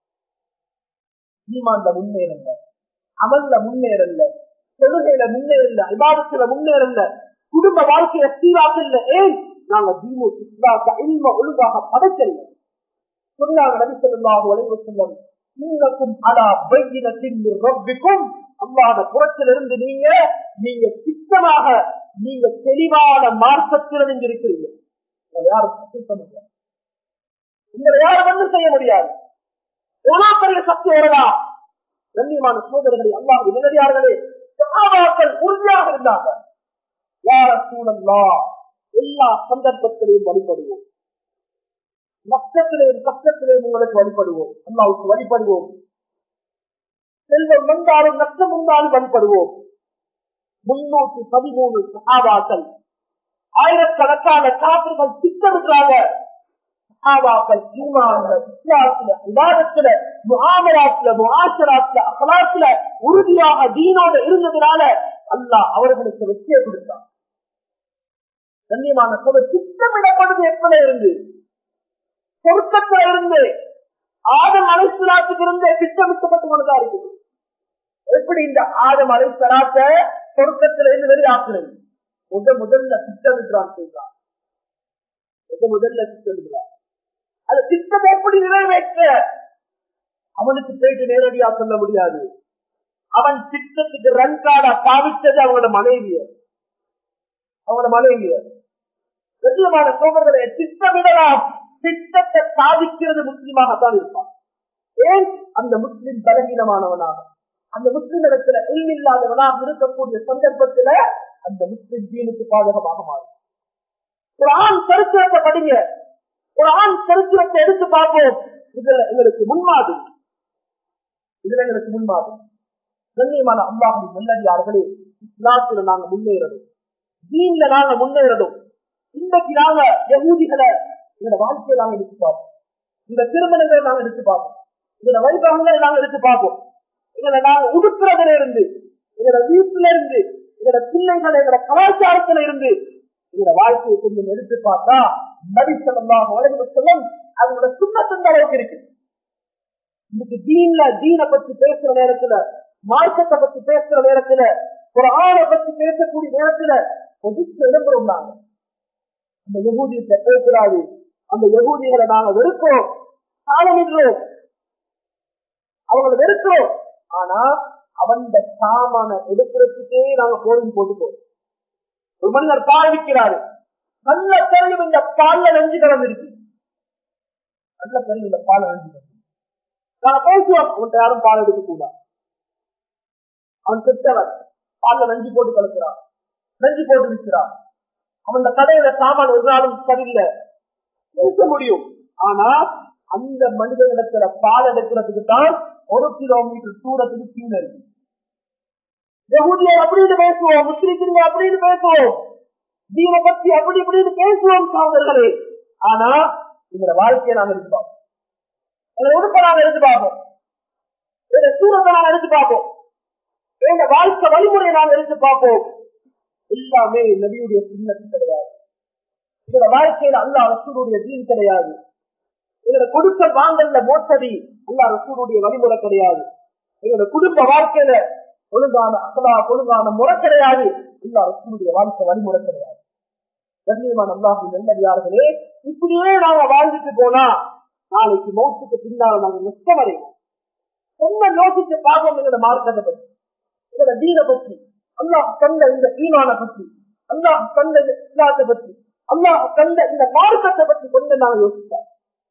[SPEAKER 1] ஈமான்ல முன்னேறல அமல்ல முன்னேறல தொழுகையில முன்னேறல விவாதத்துல முன்னேறல குடும்ப வாழ்க்கைய சீராக்கல ஏன் நாங்க தீமு இஸ்லாத்த இல்ம ஒழுங்காக படைக்கல சொன்னாங்க நபி ஸல்லல்லாஹு அலைஹி வஸல்லம் இன்னக்கும் அலா பையினத்தின் மின் ரப்பிக்கும் அல்லாஹ்ட புறத்திலிருந்து நீங்க நீங்க சித்தமாக நீங்க தெளிவான மார்க்கத்தில் நீங்க இருக்கிறீங்க உங்களை யாரும் சுத்தம் முடியாது உங்களை யாரும் வந்து செய்ய முடியாது எவ்வளவு பெரிய சக்தி வரலாம் கண்ணியமான சோதரர்களை அல்லாஹ் நிலையார்களே சகாபாக்கள் உறுதியாக இருந்தாங்க யார சூழல்லா எல்லா சந்தர்ப்பத்திலையும் வழிபடுவோம் நஷ்டத்திலேயும் கஷ்டத்திலேயும் உங்களுக்கு வழிபடுவோம் அல்லாவுக்கு வழிபடுவோம் செல்வம் வந்தாலும் நஷ்டம் வந்தாலும் வழிபடுவோம் முன்னூத்தி பதிமூணு சகாபாக்கள் ஆயிரக்கணக்கான காப்பிர்கள் திட்டமிட்டாங்க சஹாபாக்கள் ஈமான்ல இஸ்லாத்துல இபாதத்துல முஆமலாத்துல முஆஷராத்துல அகலாத்துல உறுதியாக தீனோட இருந்ததுனால அல்லாஹ் அவர்களுக்கு வெற்றியை கொடுத்தான் கண்ணியமான சொல்ல திட்டமிடப்படுது எப்படி இருந்து சொர்க்கத்துல இருந்து ஆதம் அலைசலாத்துக்கு இருந்தே திட்டமிட்டப்பட்டு கொண்டுதான் இருக்குது எப்படி இந்த ஆதம் அலைசலாத்த சொர்க்கத்துல இருந்து வெளியாக்குறது முத முதல்ல திட்டமிடுறான் செய்கிறான் முத முதல்ல திட்டமிடுறான் அந்த திட்டத்தை எப்படி நிறைவேற்ற அவனுக்கு போயிட்டு நேரடியா சொல்ல முடியாது அவன் திட்டத்துக்கு ரன் கார்டா பாவித்தது அவங்களோட மனைவிய அவங்களோட மனைவிய கண்ணியமான சோழர்களை திட்டமிடலாம் திட்டத்தை சாதிக்கிறது முஸ்லீமாகத்தான் இருப்பான் ஏன் அந்த முஸ்லிம் பலகீனமானவனாக அந்த முஸ்லிம் இடத்துல இல்லாதவனாக இருக்கக்கூடிய சந்தர்ப்பத்துல அந்த முஸ்லிம் தீனுக்கு பாதகமாக மாறும் ஒரு ஆண் சரித்திரத்தை படிங்க ஒரு ஆண் சரித்திரத்தை எடுத்து பார்ப்போம் இதுல எங்களுக்கு முன்மாதிரி இதுல எங்களுக்கு முன்மாதிரி கண்ணியமான அல்லாஹின் நல்லடியார்களே இஸ்லாத்துல நாங்க முன்னேறணும் தீன்ல நாங்க முன்னேறணும் இன்றைக்கு நாங்க யகூதிகளை எங்களோட வாழ்க்கையை நாங்க எடுத்து பார்ப்போம் இந்த திருமணங்களை நாங்க எடுத்து பார்ப்போம் எங்களோட வைபவங்களை நாங்க எடுத்து பார்ப்போம் எங்களை நாங்க உடுக்கிறதுல இருந்து எங்களோட வீட்டுல இருந்து எங்களோட பிள்ளைகள் எங்களோட கலாச்சாரத்துல இருந்து எங்களோட வாழ்க்கையை கொஞ்சம் எடுத்து பார்த்தா நடித்தலாம் உலக செல்லம் அவங்களோட சுண்ணத்தின் அளவுக்கு இருக்கு இன்னைக்கு தீன்ல தீனை பத்தி பேசுற நேரத்துல மார்க்கத்தை பத்தி பேசுற நேரத்துல ஒரு ஆணை பத்தி பேசக்கூடிய நேரத்துல ஒதுக்கி எழுப்புறோம் நாங்க அந்த யகூதியத்தை பேசுறாரு அந்த யகூதிகளை நாங்க வெறுக்கிறோம் காலமிடுறோம் அவங்களை வெறுக்கிறோம் ஆனா அவன் சாமான எடுக்கிறதுக்கே நாங்க போடும் போட்டுக்கோம் ஒரு மனிதர் பால் விற்கிறாரு நல்ல தெரியும் இந்த பால்ல நஞ்சு கலந்துருக்கு நல்ல தெரியும் இந்த பால் நஞ்சு கலந்து நாங்க பேசுவோம் உன்ட்ட யாரும் பால் எடுக்க கூடாது அவன் பெற்றவன் பால்ல நஞ்சு போட்டு கலக்கிறான் நஞ்சு போட்டு விற்கிறான் அவன் கடையில சாமான் ஒரு நாளும் சரியில்லை பேச முடியும் ஆனா அந்த மனிதனிடத்துல பால் எடுக்கிறதுக்கு தான் ஒரு கிலோமீட்டர் தூரத்துக்கு கீழே இருக்கு யகுதியை அப்படின்னு பேசுவோம் முஸ்லிம்களை அப்படின்னு பேசுவோம் தீன பத்தி அப்படி இப்படின்னு பேசுவோம் சகோதரர்களே ஆனா எங்களோட வாழ்க்கையை நாங்க எடுத்து பார்ப்போம் எங்களை உடுப்ப நாங்க எடுத்து பார்ப்போம் எங்க சூரத்தை நாங்க எடுத்து பார்ப்போம் எங்க வாழ்க்கை வழிமுறையை நாங்க எடுத்து பார்ப்போம் எல்லாமே நபியுடைய சின்னத்து கிடையாது எங்களோட வாழ்க்கையில அல்லா ரசூருடைய தீன் கிடையாது எங்களோட கொடுக்க வாங்கல்ல மோசடி அல்லா ரசூருடைய வழிமுறை கிடையாது எங்களோட குடும்ப வாழ்க்கையில ஒழுங்கான அசலா ஒழுங்கான முறை கிடையாது அல்லா ரசூருடைய வாழ்க்கை வழிமுறை கிடையாது கண்ணியமான அல்லாஹு நல்லடியார்களே இப்படியே நாங்க வாழ்ந்துட்டு போனா நாளைக்கு மௌத்துக்கு பின்னால நாங்க நஷ்டம் அடைவோம் ரொம்ப யோசிச்சு பார்ப்போம் எங்களோட மார்க்கத்தை பற்றி எங்களோட தீன பற்றி அல்லாஹ் கண்ட இந்த ஈமான பற்றி அல்லாஹ் கண்ட இந்த இஸ்லாத்தை பற்றி அல்லாஹ் கண்ட இந்த மார்க்கத்தை பற்றி கொஞ்சம் நாங்க யோசிச்சோம்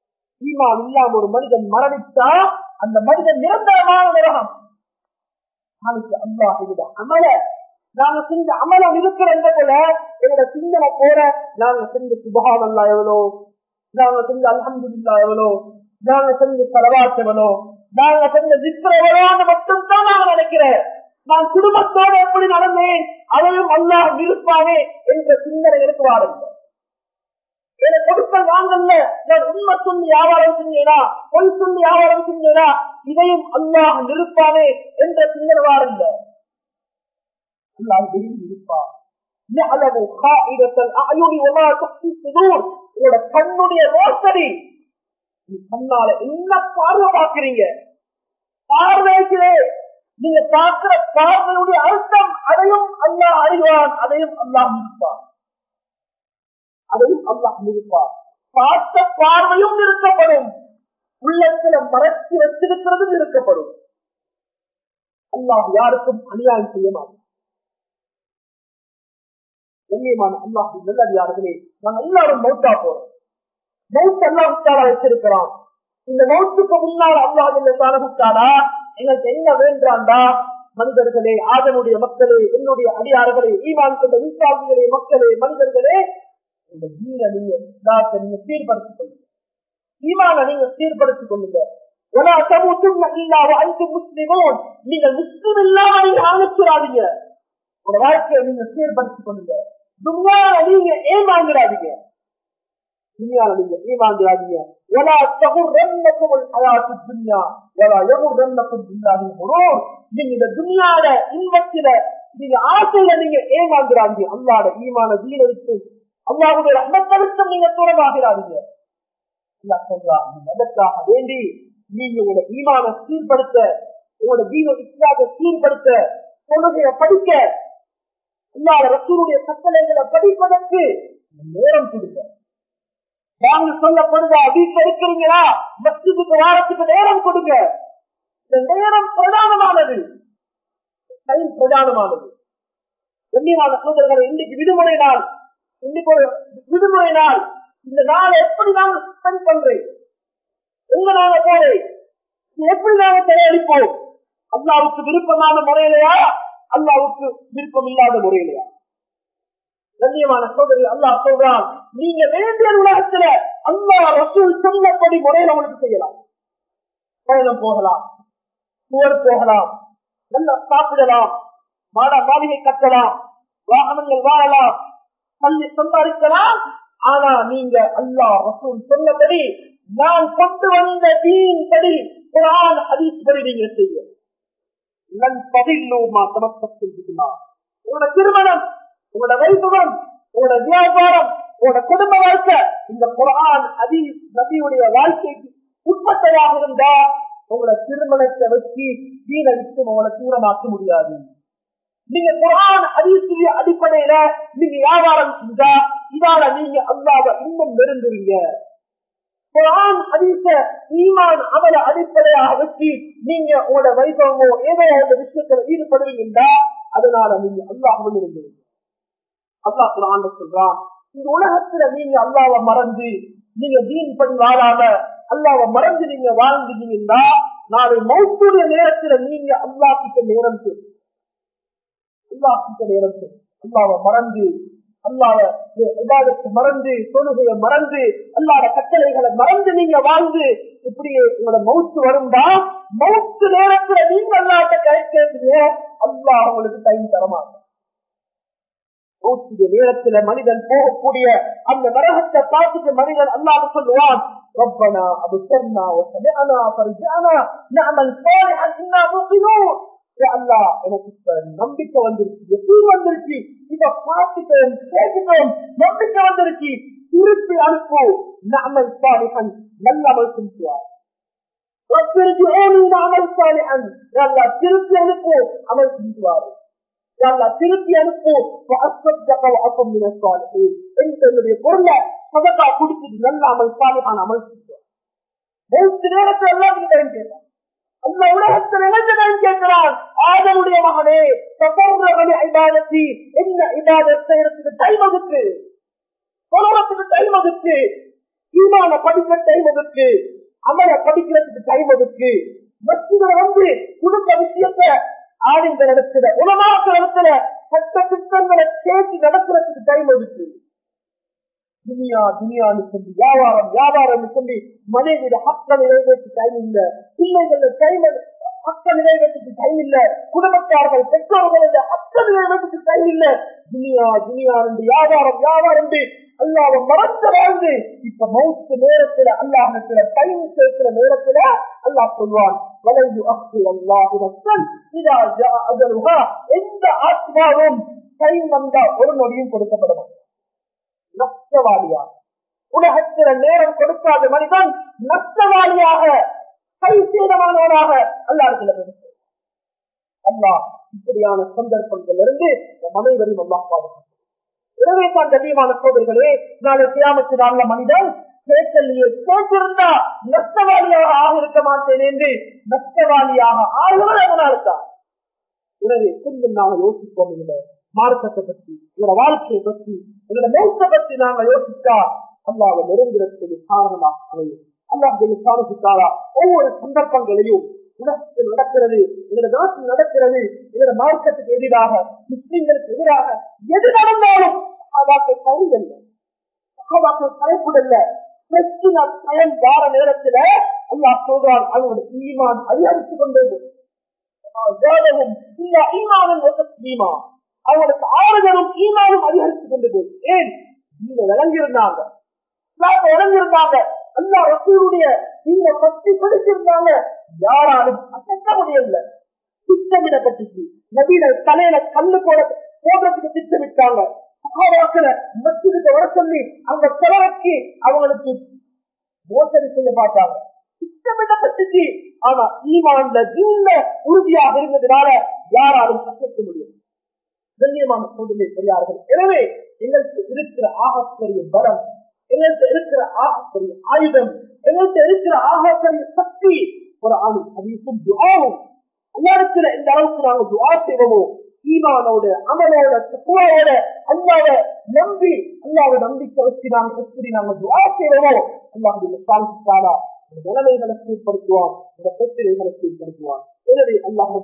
[SPEAKER 1] ஈமான் இல்லாம ஒரு மனிதன் மரணித்தா அந்த மனிதன் நிரந்தரமான நரகம் நாளைக்கு அல்லாஹ் விட அமல நாங்க செஞ்ச அமலம் இருக்கிற எந்த போல எங்களோட சிந்தனை போற நாங்க செஞ்ச சுபகான் அல்லா எவ்வளோ நாங்க செஞ்ச அல்ஹம்துல்லா எவ்வளோ நாங்க செஞ்ச செலவாட் எவ்வளோ நாங்க செஞ்ச ஜித்ர எவ்வளோன்னு மட்டும் தான் நாங்க நினைக்கிறேன் நான் குடும்பத்தோட எப்படி நடந்தேன் அதையும் அல்லாஹ் விருப்பானே என்ற சிந்தனை எனக்கு வாருங்க எனக்கு கொடுக்கல் வாங்கல நான் உண்மை சொல்லி வியாபாரம் செஞ்சேனா பொய் சொல்லி வியாபாரம் செஞ்சேனா இதையும் அல்லாஹ் நிருப்பானே என்ற சிந்தனை வாருங்க அல்லாஹ் விரும்பி இருப்பார் يعلم خائنة الأعين وما تخفي الصدور உங்களோட கண்ணுடைய ரோசடி நீ கண்ணால என்ன பார்வை பார்க்கிறீங்க பார்வைகளே நீங்க பார்க்கிற பார்வையுடைய அர்த்தம் அதையும் அல்லாஹ் அறிவான் அதையும் அல்லாஹ் இருப்பான் அதையும் அல்லாஹ் நிறுப்பார் பார்த்த பார்வையும் நிறுத்தப்படும் உள்ளத்துல மறைச்சு வச்சிருக்கிறது நிறுத்தப்படும் அல்லாஹ் யாருக்கும் அநியாயம் செய்ய மாட்டார் கண்ணியமான அல்லாஹ் நல்லடியார்களே நாங்க எல்லாரும் மௌத்தா போறோம் மௌத் அல்லாஹால வச்சிருக்கிறோம் இந்த மௌத்துக்கு முன்னால் அல்லாஹ் இல்ல சாலகுத்தாரா எங்களுக்கு என்ன வேண்டாண்டா மனிதர்களே ஆதனுடைய மக்களே என்னுடைய அடியார்களே ஈமான் கொண்ட விசாரிகளே மக்களே மனிதர்களே இந்த தீன நீங்க இஸ்லாத்தை நீங்க சீர்படுத்திக் கொள்ளுங்க ஈமான நீங்க சீர்படுத்திக் கொள்ளுங்க ولا تموتن الا وانتم مسلمون நீங்க முஸ்லிம் இல்லாம நீங்க ஆரம்பிச்சிடாதீங்க உங்க வாழ்க்கையை நீங்க சீர்படுத்திக் கொள்ளுங்க துன்யால நீங்க ஏமாந்துடாதீங்க துன்யால நீங்க ஏமாந்துடாதீங்க ولا تغرنكم الحياة الدنيا ولا يغرنكم بالله الغرور நீங்க இந்த துன்யால இன்பத்தில நீங்க ஆசையில நீங்க ஏமாந்துடாதீங்க அல்லாட ஈமான தீன விட்டு அல்லாஹுடைய ரஹ்மத்தவிற்கும் நீங்க தூரமாகிறாதீங்க அல்லாஹ் சொல்றான் நீங்க அதற்காக வேண்டி நீங்க உங்களோட ஈமான சீர்படுத்த உங்களோட தீன இஸ்லாத்தை சீர்படுத்த தொழுகைய படிக்க அல்லாத ரசூருடைய கட்டளைகளை படிப்பதற்கு நேரம் கொடுங்க வாங்க சொல்லப்படுதா வீட்டுல இருக்கிறீங்களா மஸ்ஜிதுக்கு வாரத்துக்கு நேரம் கொடுங்க இந்த நேரம் பிரதானமானது டைம் பிரதானமானது கண்ணியமான சோதரர்களை இன்னைக்கு விடுமுறை நாள் இன்னைக்கு ஒரு விடுமுறை நாள் இந்த நாளை எப்படி நாங்க ஸ்பெண்ட் பண்றேன் எங்க நாங்க போறேன் இது எப்படி நாங்க தயாரிப்போம் அல்லாவுக்கு விருப்பமான முறையிலையா அல்லாவுக்கு விருப்பம் இல்லாத முறையிலையா கண்ணியமான சோதரி அல்லாஹ் சொல்றான் நீங்க வேண்டிய உலகத்துல அல்லா ரசூல் சொன்னபடி முறையில உங்களுக்கு செய்யலாம் பயணம் போகலாம் சுவர் போகலாம் நல்லா சாப்பிடலாம் மாட மாளிகை கட்டலாம் வாகனங்கள் வாழலாம் பள்ளி சம்பாதிக்கலாம் ஆனா நீங்க அல்லா ரசூல் சொன்னபடி நான் கொண்டு வந்த தீன் படி குரான் ஹதீஸ் படி நீங்க செய்ய லன் பதில்லூமா சமஸ்தத்தில் உங்களோட திருமணம் உங்களோட வைபவம் உங்களோட வியாபாரம் உங்களோட குடும்ப வாழ்க்கை இந்த குரான் ஹதீஸ் நபியுடைய வாழ்க்கைக்கு உட்பட்டதாக இருந்தா உங்களோட திருமணத்தை வச்சு தீன விட்டு உங்களை தூரமாக்க முடியாது நீங்க குரான் ஹதீசுடைய அடிப்படையில நீங்க வியாபாரம் செஞ்சா இதால நீங்க அல்லாத இன்னும் நெருங்குவீங்க குரான் ஹதீஸ ஈமான் அமல அடிப்படையாக வச்சு நீங்க உங்களோட வைபவமோ ஏதோ அந்த விஷயத்துல ஈடுபடுவீங்கடா அதனால நீங்க அல்லாஹும் இருந்துருங்க அல்லாஹ் குரான் சொல்றான் இந்த உலகத்துல நீங்க அல்லாவை மறந்து நீங்க தீன் படி வாழாம அல்லாவை மறந்து நீங்க வாழ்ந்துட்டீங்கன்னா நாளை மௌத்துடைய நேரத்துல நீங்க அல்லாஹ் கிட்ட நேரம் கேட்கும் அல்லாஹ் கிட்ட நேரம் கேட்கும் அல்லாவை மறந்து அல்லாத இபாதத்தை மறந்து தொழுகையை மறந்து அல்லாத கட்டளைகளை மறந்து நீங்க வாழ்ந்து இப்படியே உங்களோட மவுத்து வரும்பா மவுத்து நேரத்துல நீங்க அல்லாட்ட கை கேட்குங்க அல்லாஹ் உங்களுக்கு டைம் தரமாட்டேன் மௌத்துடைய நேரத்துல மனிதன் போகக்கூடிய அந்த நரகத்தை பார்த்துட்டு மனிதன் அல்லாத சொல்லுவான் ربنا أبصرنا وسمعنا فرجعنا نعمل صالحا إنا موقنون அல்லா எனக்கு இப்ப நம்பிக்கை வந்துருச்சு எப்படி வந்துருச்சு இத பார்த்துட்டோம் கேட்டுட்டோம் நம்பிக்கை வந்துருச்சு திருப்பி அனுப்பு நாமல் சாலிஹன் நல்ல அமல் செஞ்சுவார் திருப்பி அனுப்பு அமல் செஞ்சுவார் திருப்பி அனுப்பு என்னுடைய பொருளை சதக்கா குடிச்சிட்டு நல்ல அமல் சாலிஹான் அமல் செஞ்சுவார் நேரத்தை எல்லாம் நீங்க கேட்டார் அந்த உலகத்தில் இளைஞன் கேட்கிறான் ஆதனுடைய மகனே சகோதரவழி ஐபாதத்தி என்ன இபாதத் செய்யறதுக்கு டைம் ஒதுக்கு உலகத்துக்கு டைம் ஒதுக்கு ஈமான படிக்க டைம் ஒதுக்கு அமல படிக்கிறதுக்கு டைம் ஒதுக்கு மசிதில வந்து குடும்ப விஷயத்தை ஆளுங்க நடத்துற உலமாக்க நடத்துற சட்ட திட்டங்களை பேசி நடத்துறதுக்கு டைம் ஒதுக்கு துனியா துனியான்னு சொல்லி வியாபாரம் வியாபாரம் சொல்லி மனைவிட ஹக்க நிறைவேற்ற டைம் இல்ல பிள்ளைகள டைம் ஹக்க நிறைவேற்றுக்கு டைம் இல்ல குடும்பத்தார்கள் பெற்றோர்கள ஹக்க நிறைவேற்றுக்கு டைம் இல்ல துனியா துனியா என்று வியாபாரம் வியாபாரம் என்று அல்லாத மறந்து வாழ்ந்து இப்ப மௌத்து நேரத்துல அல்லாஹத்துல டைம் சேர்க்கிற நேரத்துல அல்லாஹ் சொல்வான் வளைந்து அக்தி அல்லாஹுடன் இதா அஜலுகா எந்த ஆத்மாவும் டைம் வந்தா ஒரு நொடியும் கொடுக்கப்பட மாட்டான் நஷ்டவாளியாக உலகத்தில நேரம் கொடுக்காத மனிதன் நஷ்டவாளியாக கை சேதமானவனாக அல்லாஹில அல்லா இப்படியான சந்தர்ப்பங்கள் இருந்து நம் அனைவரையும் அல்லாஹ் பாதுகாக்கும் எனவே தான் கண்ணியமான சோதர்களே நாளை கிராமத்து நாள மனிதன் கேட்டல்லையே கேட்டிருந்தா நஷ்டவாளியாக ஆக இருக்க மாட்டேன் என்று நஷ்டவாளியாக ஆளுநர் அவனால்தான் எனவே கொஞ்சம் நாங்கள் யோசிப்போம் இல்லை மார்க்கத்தை பற்றி எங்களோட வாழ்க்கையை பற்றி எங்களோட மௌத்த பற்றி நாங்க யோசிச்சா அல்லாவை நெருங்குறதுக்கு காரணமாக அமையும் அல்லாஹ் சாதித்தாரா ஒவ்வொரு சந்தர்ப்பங்களையும் உலகத்தில் நடக்கிறது எங்களோட நாட்டில் நடக்கிறது எங்களோட மார்க்கத்துக்கு எதிராக முஸ்லிம்களுக்கு எதிராக எது நடந்தாலும் சகாபாக்கள் கைதல்ல சகாபாக்கள் தலைப்புடல்ல பிரச்சனை பயன் வார நேரத்துல அல்லாஹ் சொல்றான் அவங்களோட ஈமான் அதிகரித்துக் கொண்டே ஈமான் அவங்களுக்கு ஆறுதலும் ஈமானும் அதிகரித்துக் கொண்டு போய் ஏன் நீங்க விளங்கியிருந்தாங்க விளங்கியிருந்தாங்க அல்லா ரசூருடைய நீங்க பற்றி படிச்சிருந்தாங்க யாராலும் அசைக்க முடியல திட்டமிடப்பட்டுச்சு நவீன தலையில கல்லு போட போடுறதுக்கு திட்டமிட்டாங்க மத்தியதுக்கு வர சொல்லி அந்த செலவுக்கு அவங்களுக்கு மோசடி செய்ய பார்த்தாங்க திட்டமிடப்பட்டுச்சு ஆனா ஈமான்ல தீன்ல உறுதியாக இருந்ததுனால யாராலும் அசைக்க முடியும் கண்ணியமான சோதனை பெரியார்கள் எனவே எங்களுக்கு இருக்கிற ஆகப்பெரிய பலம் எங்கள்கிட்ட இருக்கிற ஆகப்பெரிய ஆயுதம் எங்கள்கிட்ட இருக்கிற ஆகப்பெரிய சக்தி ஒரு ஆணு அதிகம் துவாவும் எல்லாருக்கிற இந்த அளவுக்கு நாங்கள் துவா செய்வோமோ ஈமானோட அமலோட சுக்குவோட அல்லாத நம்பி அல்லாத நம்பிக்கை வச்சு நாங்கள் எப்படி நாங்கள் துவா செய்வோமோ அல்லாஹுடைய சாந்தித்தாரா நிலைமைகளை ஏற்படுத்துவான் இந்த பிரச்சனைகளை ஏற்படுத்துவான் எனவே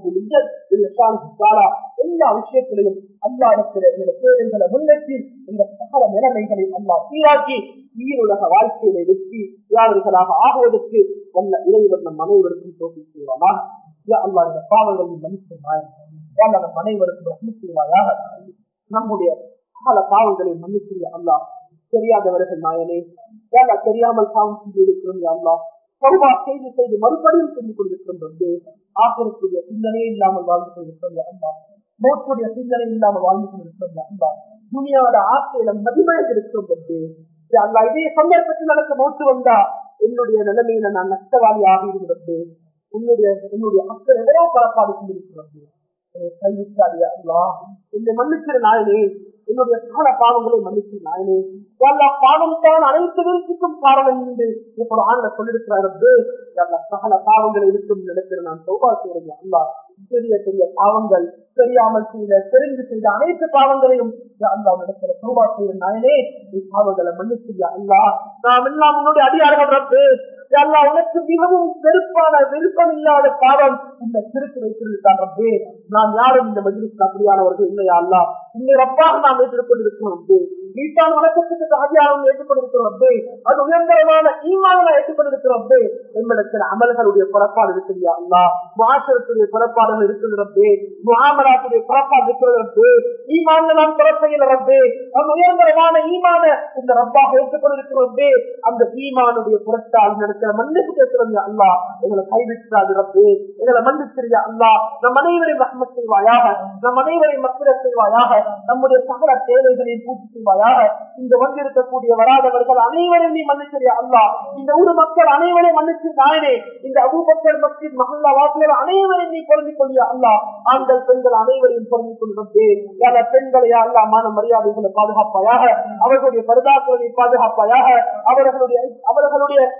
[SPEAKER 1] அல்லாஹாலா எல்லா விஷயத்திலையும் அல்லா இருக்கிற இந்த தேவைகளை முன்னெற்றி இந்த சகல நிலைமைகளையும் அல்லா சீராக்கி ஈருலக வாழ்க்கையில வெற்றி யார்களாக ஆகுவதற்கு வல்ல இறைவன் நம் அனைவருக்கும் தோல்வி செய்வானா அல்லா இந்த பாவங்களின் மன்னிச்சிருவாயாக நம் அனைவருக்கும் ரஹ்ம செய்வாயாக நம்முடைய சகல பாவங்களை மன்னிச்சிருந்த அல்லா தெரியாதவர்கள் நாயனே யாரா தெரியாமல் பாவம் செஞ்சு இருக்கிறோம் அல்லா சர்வா செய்து செய்து மறுபடியும் செஞ்சு கொண்டிருக்கிறோம் வந்து ஆசிரியக்கூடிய சிந்தனையே இல்லாமல் வாழ்ந்து கொண்டிருக்கிறோம் அல்லா மோட்டுடைய சிந்தனை இல்லாமல் வாழ்ந்து கொண்டிருக்கிறோம் அல்லா துணியாவோட ஆசையில மதிமயந்து இருக்கிறோம் வந்து அல்லா இதே சந்தர்ப்பத்தில் எனக்கு மோட்டு வந்தா என்னுடைய நிலைமையில நான் நஷ்டவாளி ஆகிவிடுகிறது உன்னுடைய என்னுடைய மக்கள் எவ்வளவு பலப்பாடு கொண்டிருக்கிறது கைவிட்டாடிய அல்லா என்னை மன்னிக்கிற நாயனே என்னுடைய சகல பாவங்களை மன்னிச்சு நாயனே எல்லா பாவம் தான் அனைத்து வீழ்ச்சிக்கும் காரணம் என்று இப்போ ஆண்ட சொல்லிருக்கிறாரு சகல பாவங்களை இருக்கும் நடக்கிற நான் சௌபா செய்யறேன் அல்லா பெரிய பெரிய பாவங்கள் தெரியாமல் செய்த தெரிந்து செய்த அனைத்து பாவங்களையும் அல்லா நடக்கிற சௌபா செய்யற நாயனே நீ பாவங்களை மன்னிச்சியா அல்லா நாம் எல்லாம் உன்னுடைய அடியார்கள் ரப்பு அல்லா உனக்கு மிகவும் வெறுப்பான விருப்பம் இல்லாத பாவம் இந்த திருத்து வைத்திருக்கான் ரப்பே நாம் யாரும் இந்த மஜிலிஸ்க்கு அப்படியானவர்கள் இல்லையா அல்லா உன்னை ரப்பாக நாம் ஏற்றுக்கொண்டிருக்கிறோம் ரப்பே நீட்டான் வணக்கத்துக்கு சாதியாகவும் ஏற்றுக்கொண்டிருக்கிறோம் ரப்பே அது உயர்ந்தரமான ஈமான ஏற்றுக்கொண்டிருக்கிறோம் ரப்பே என்னிடத்தில் அமல்களுடைய புறப்பாடு இருக்கிறியா அல்லா மாசத்துடைய புறப்பாடுகள் இருக்கிறது ரப்பே முகாமராத்துடைய புறப்பாடு இருக்கிறது ரப்பே ஈமான நாம் புறப்பையில் ரப்பே அந்த உயர்ந்தரமான ஈமான இந்த ரப்பாக ஏற்றுக்கொண்டிருக்கிறோம் ரப்பே அந்த ஈமானுடைய புறத்தால் நடக்கிற மன்னிப்பு கேட்கிறோம் அல்லா எங்களை கைவிட்டாது ரப்பே எங்களை மன்னிச்சிரியா அல்லா நம் அனைவரையும் ரஹ்மத் செய்வாயாக நம் அனைவரையும் மக்கள் செய்வாயாக நம்முடைய சகல தேவைகளையும் பூர்த்தி செய்வாயாக இங்க வந்திருக்கக்கூடிய வராதவர்கள் அனைவரையும் நீ மன்னிச்சிரியா அல்லா இந்த ஊர் மக்கள் அனைவரையும் மன்னிச்சு நாயனே இந்த அபூபக்கர் மஸ்ஜித் மஹல்லா வாசியர் அனைவரையும் நீ பொருந்திக் கொள்ளியா அல்லா ஆண்கள் பெண்கள் அனைவரையும் பொருந்திக் கொள்ளும் பல பெண்களை அல்லா மான மரியாதைகளை பாதுகாப்பாயாக அவர்களுடைய பரிதாக்களை பாதுகாப்பாயாக அவர்களுடைய அவர்களுடைய தப்புவாவை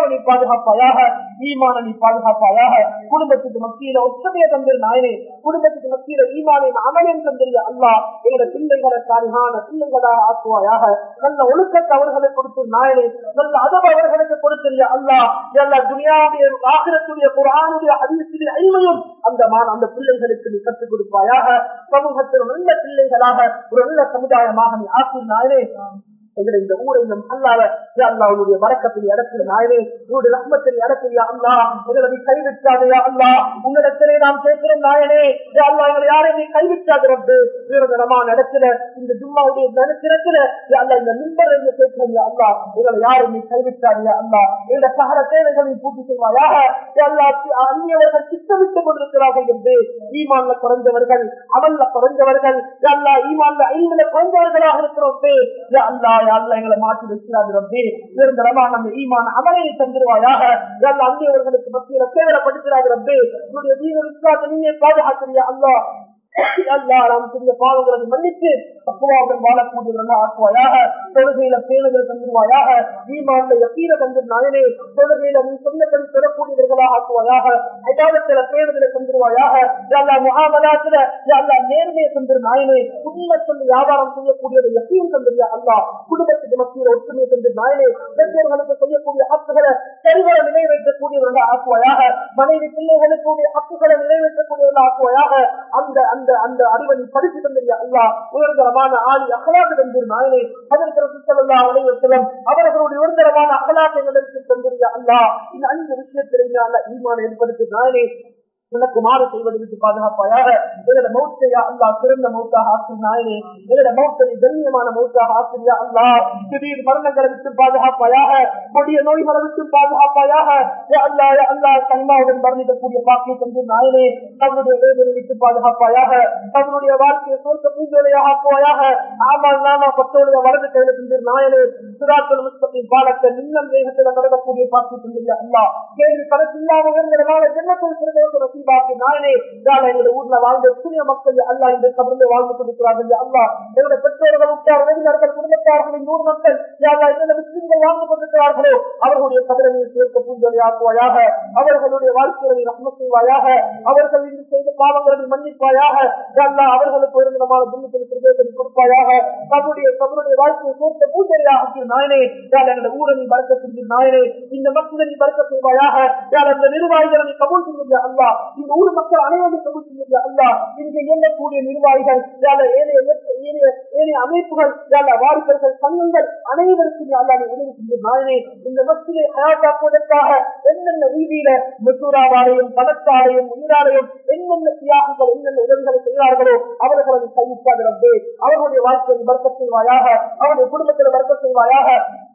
[SPEAKER 1] தக்குவாவை நீ பாதுகாப்பாயாக ஈமான நீ பாதுகாப்பாயாக குடும்பத்துக்கு மத்தியில ஒற்றுமையை தந்திரு நாயனே குடும்பத்துக்கு மத்தியில ஈமானின் அமலின் தந்திரிய அல்லாஹ் எங்களோட பிள்ளைகளை சாரியான பிள்ளைகளாக ஆக்குவாயாக நல்ல ஒழுக்கத்தை அவர்களுக்கு கொடுத்து நாயனே நல்ல அதவு அவர்களுக்கு கொடுத்திரிய அல்லாஹ் எல்லா துனியாவுடைய ஆகிரத்துடைய குரானுடைய அதிகத்துடைய அழிமையும் அந்த மான் அந்த பிள்ளைகளுக்கு நீ கற்றுக் கொடுப்பாயாக சமூகத்தில் நல்ல பிள்ளைகளாக ஒரு நல்ல சமுதாயமாக நீ ஆக்கினாயே எங்களை இந்த ஊரை நம் அல்லாத அல்லா உன்னுடைய வரக்கத்தில் இடத்துல நாயனே உன்னுடைய ரத்மத்தில் இடத்துல அல்லா எங்களை நீ கைவிட்டாதையா அல்லா உன்னிடத்திலே நாம் கேட்கிறோம் நாயனே யா அல்லா எங்களை யாரையும் நீ கைவிட்டாது ரப்பு வீரதனமான இடத்துல இந்த ஜும்மாவுடைய நினைச்சிடத்துல அல்லா இந்த நிம்பர் என்று கேட்கிறோம் யா அல்லா எங்களை யாரும் நீ கைவிட்டாதையா அல்லா எங்களுடைய சகல தேவைகளை நீ பூர்த்தி செய்வாயாக யா அல்லா அந்நியவர்கள் திட்டமிட்டுக் கொண்டிருக்கிறார்கள் என்று ஈமான்ல குறைந்தவர்கள் அமல்ல குறைந்தவர்கள் யா அல்லா ஈமான்ல ஐந்துல குறைந்தவர்களாக இருக்கிறோம் யா அல்லா யா அல்லா எங்களை மாற்றி வைக்கிறாது ரப்பே நிரந்தரமான அந்த ஈமான் அமலை தந்துருவாயாக யா அல்லா அந்நியவர்களுக்கு மத்தியில கேவலப்படுத்துகிறாது ரப்பே உன்னுடைய தீவிர நீங்க பாதுகாக்கிறியா அல்லா அல்லா நாம் சிறிய பாவங்களை மன்னித்து பக்குவாவுடன் வாழக்கூடியவர்கள் ஆக்குவாயாக தொழுகையில பேணுதல் தந்துருவாயாக ஈமான்ல யக்கீர தந்து நாயனே தொழுகையில நீ சொந்தத்தில் பெறக்கூடியவர்களாக ஆக்குவாயாக அஜாதத்துல பேணுதலை தந்துருவாயாக அல்லா முகாமலாத்துல அல்லா நேர்மையை தந்துரு நாயனே உண்மை சொல்லி வியாபாரம் செய்யக்கூடியதை யக்கீம் தந்துரியா அல்லா குடும்பத்துக்கு மத்தியில் ஒற்றுமையை தந்து நாயனே பெற்றோர்களுக்கு செய்யக்கூடிய ஹக்குகளை சரிவர நிறைவேற்றக்கூடியவர்கள் ஆக்குவாயாக மனைவி பிள்ளைகளுக்கு ஹக்குகளை நிறைவேற்றக்கூடியவர்கள் ஆக்குவாயாக அந்த அந்த அந்த அறிவை நீ படித்து தந்திரியா அல்லா உயர்தரமான ஆடி அகலாக தந்திரு நாயனே அதற்கு சுத்தல்லா அனைவரும் அவர்களுடைய உயர்தரமான அகலாக எங்களுக்கு தந்திரியா அல்லா இந்த அஞ்சு விஷயத்தில் அல்ல ஈமான ஏற்படுத்தி நாயனே உனக்கு மாறு செய்வதற்கு பாதுகாப்பாயாக எங்களோட மௌத்தையா அல்லா சிறந்த மௌத்தாக ஆசிரி நாயனே எங்களோட மௌத்தை கண்ணியமான மௌத்தாக ஆசிரியா அல்லா திடீர் மரணங்களை விட்டு பாதுகாப்பாயாக கொடிய நோய்களை விட்டு பாதுகாப்பாயாக அல்லா அல்லா கண்ணாவுடன் மரணிக்கக்கூடிய பாக்கிய தந்து நாயனே தன்னுடைய வேதனை விட்டு பாதுகாப்பாயாக தன்னுடைய வாழ்க்கையை சொந்த பூஞ்சோலையாக ஆக்குவாயாக ஆமால் நாமா பத்தோடைய வலது கையில தந்து நாயனே சுராத்தல் முஸ்தத்தின் பாலத்தை நின்னம் வேகத்தில் நடக்கக்கூடிய பாக்கிய தந்திரியா அல்லா கேள்வி கணக்கு இல்லாமல் ஜென்னத்தில் சிறந்த நசீபாக்கி நாயனே யாழ் எங்களுடைய ஊர்ல வாழ்ந்த எத்தனையோ மக்கள் அல்லா இந்த கபரில் வாழ்ந்து கொண்டிருக்கிறார்கள் அல்லா எங்களுடைய பெற்றோர்கள் உற்றார் உறவினர்கள் குடும்பத்தார்களின் நூறு மக்கள் யாழா எந்த முஸ்லிம்கள் வாழ்ந்து கொண்டிருக்கிறார்களோ அவர்களுடைய கபரனை சேர்க்க பூஞ்சொலி ஆக்குவாயாக அவர்களுடைய வாழ்க்கையை ரத்ன செய்வாயாக அவர்கள் இன்று செய்த பாவங்களை மன்னிப்பாயாக அல்லா அவர்களுக்கு உயர்ந்தமான துன்பத்தில் பிரதேசத்தை கொடுப்பாயாக தன்னுடைய தன்னுடைய வாழ்க்கையை சேர்த்த பூஜையாக நாயனே யாழ் எங்களுடைய ஊரணி பறக்க செஞ்சு நாயனே இந்த மக்களை நீ பறக்க செய்வாயாக யாழ் அந்த நிர்வாகிகளை நீ கபூல் செஞ்ச அல்லா இந்த ஊர் மக்கள் அனைவரும் கபூல் செஞ்ச அல்லா இங்கு இயங்கக்கூடிய நிர்வாகிகள் யாழ ஏனைய ஏனைய ஏனைய அமைப்புகள் யாழ வாரிசர்கள் சங்கங்கள் அனைவருக்கும் அல்லா நீ உதவி செஞ்ச நாயனே இந்த மக்களை ஹயாத்தாக்குவதற்காக என்னென்ன ரீதியில மெசூராவாலையும் பணத்தாலையும் உயிராலையும் என்னென்ன தியாகங்கள் என்னென்ன உதவிகளை செய்கிறார்களோ அவர்களை நீ கைவிட்டாக ரப்பே அவர்களுடைய வாழ்க்கையை வர்க்க செய்வாயாக அவருடைய குடும்பத்தில் வர்க்க செய்வாயாக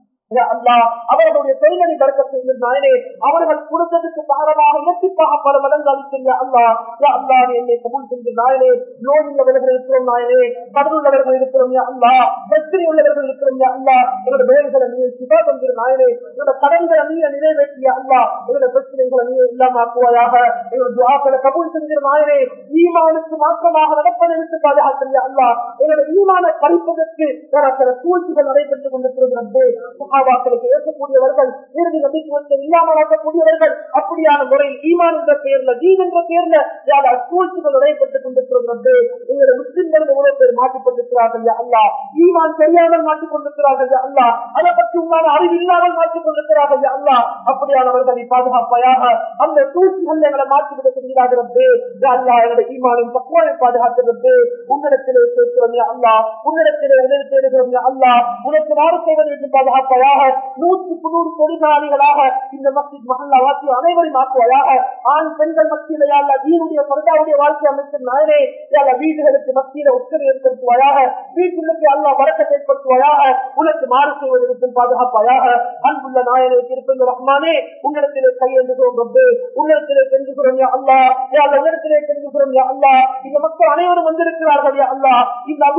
[SPEAKER 1] அவர்களுடைய தொழிலை பறக்க செய்யும் நாயனே அவர்கள் கொடுத்ததுக்கு காரணமாக இரட்டிப்பாக பல மடங்கு அளிக்கின்ற அல்லா அல்லா என்னை கபூல் செஞ்ச நாயனே நோய் உள்ளவர்கள் இருக்கிறோம் நாயனே கடல் உள்ளவர்கள் இருக்கிறோம் அல்லா பிரச்சனை உள்ளவர்கள் இருக்கிறோம் அல்லா எங்களோட வேலைகளை நீ சிவா தந்திர நாயனே எங்களோட கடன்களை நீ நிறைவேற்றிய அல்லா எங்களோட பிரச்சனைகளை நீ இல்லாமக்குவாயாக எங்களோட துவாக்களை கபூல் செஞ்ச நாயனே ஈமானுக்கு மாற்றமாக நடப்பதை விட்டு பாதுகாக்கிறிய அல்லா எங்களோட ஈமான பறிப்பதற்கு சில சூழ்ச்சிகள் நடைபெற்றுக் கொண்டிருக்கிறது சகாபாக்களுக்கு ஏற்கக்கூடியவர்கள் இறுதி நம்பிக்கை இல்லாமல் ஆக்கக்கூடியவர்கள் அப்படியான முறையில் ஈமான் என்ற பெயர்ல தீன் என்ற பெயர்ல யாரா சூழ்ச்சிகள் நடைபெற்றுக் கொண்டிருக்கிறது எங்களுடைய முஸ்லிம்கள் எவ்வளவு பேர் மாற்றிக்கொண்டிருக்கிறார்கள் அல்லா ஈமான் தெரியாமல் மாற்றிக் கொண்டிருக்கிறார்கள் அல்லா அதை பற்றி உண்டான அறிவு இல்லாமல் மாற்றிக் கொண்டிருக்கிறார்கள் அல்லா அப்படியானவர்களை பாதுகாப்பாயாக அந்த சூழ்ச்சிகள் எங்களை மாற்றிவிட செஞ்சாகிறது அல்லா எங்களுடைய ஈமானின் பக்குவானை பாதுகாக்கிறது உன்னிடத்திலே சேர்க்கிறோம் அல்லா உன்னிடத்திலே உதவி தேடுகிறோம் அல்லா உனக்கு மாறு செய்வதற்கு பாதுகாப்பாயாக நூற்றுக்கு நூறு தொழிலாளிகளாக இந்த மஸ்ஜித் மஹல்லா வாசிய அனைவரும் ஆக்குவாயாக ஆண் பெண்கள் மத்தியில யாழ்லா வீருடைய பரதாவுடைய வாழ்க்கை அமைச்சர் நாயனே யாழ்லா வீடுகளுக்கு மத்தியில உத்தரவு ஏற்படுத்துவாயாக வீட்டுக்கு அல்லா வழக்கத்தை ஏற்படுத்துவாயாக உனக்கு மாறு செய்வதற்கு பாதுகாப்பாயாக அன்புள்ள நாயனை திருப்பந்த ரஹ்மானே உன்னிடத்திலே கையெழுந்துகிறோம் ரப்பு உன்னிடத்திலே தெரிஞ்சுக்கிறோம் யா அல்லா யா உன்னிடத்திலே தெரிஞ்சுக்கிறோம் யா அல்லா இந்த மக்கள் அனைவரும் வந்திருக்கிறார்கள் யா அல்லா இந்த அபுபக்கர்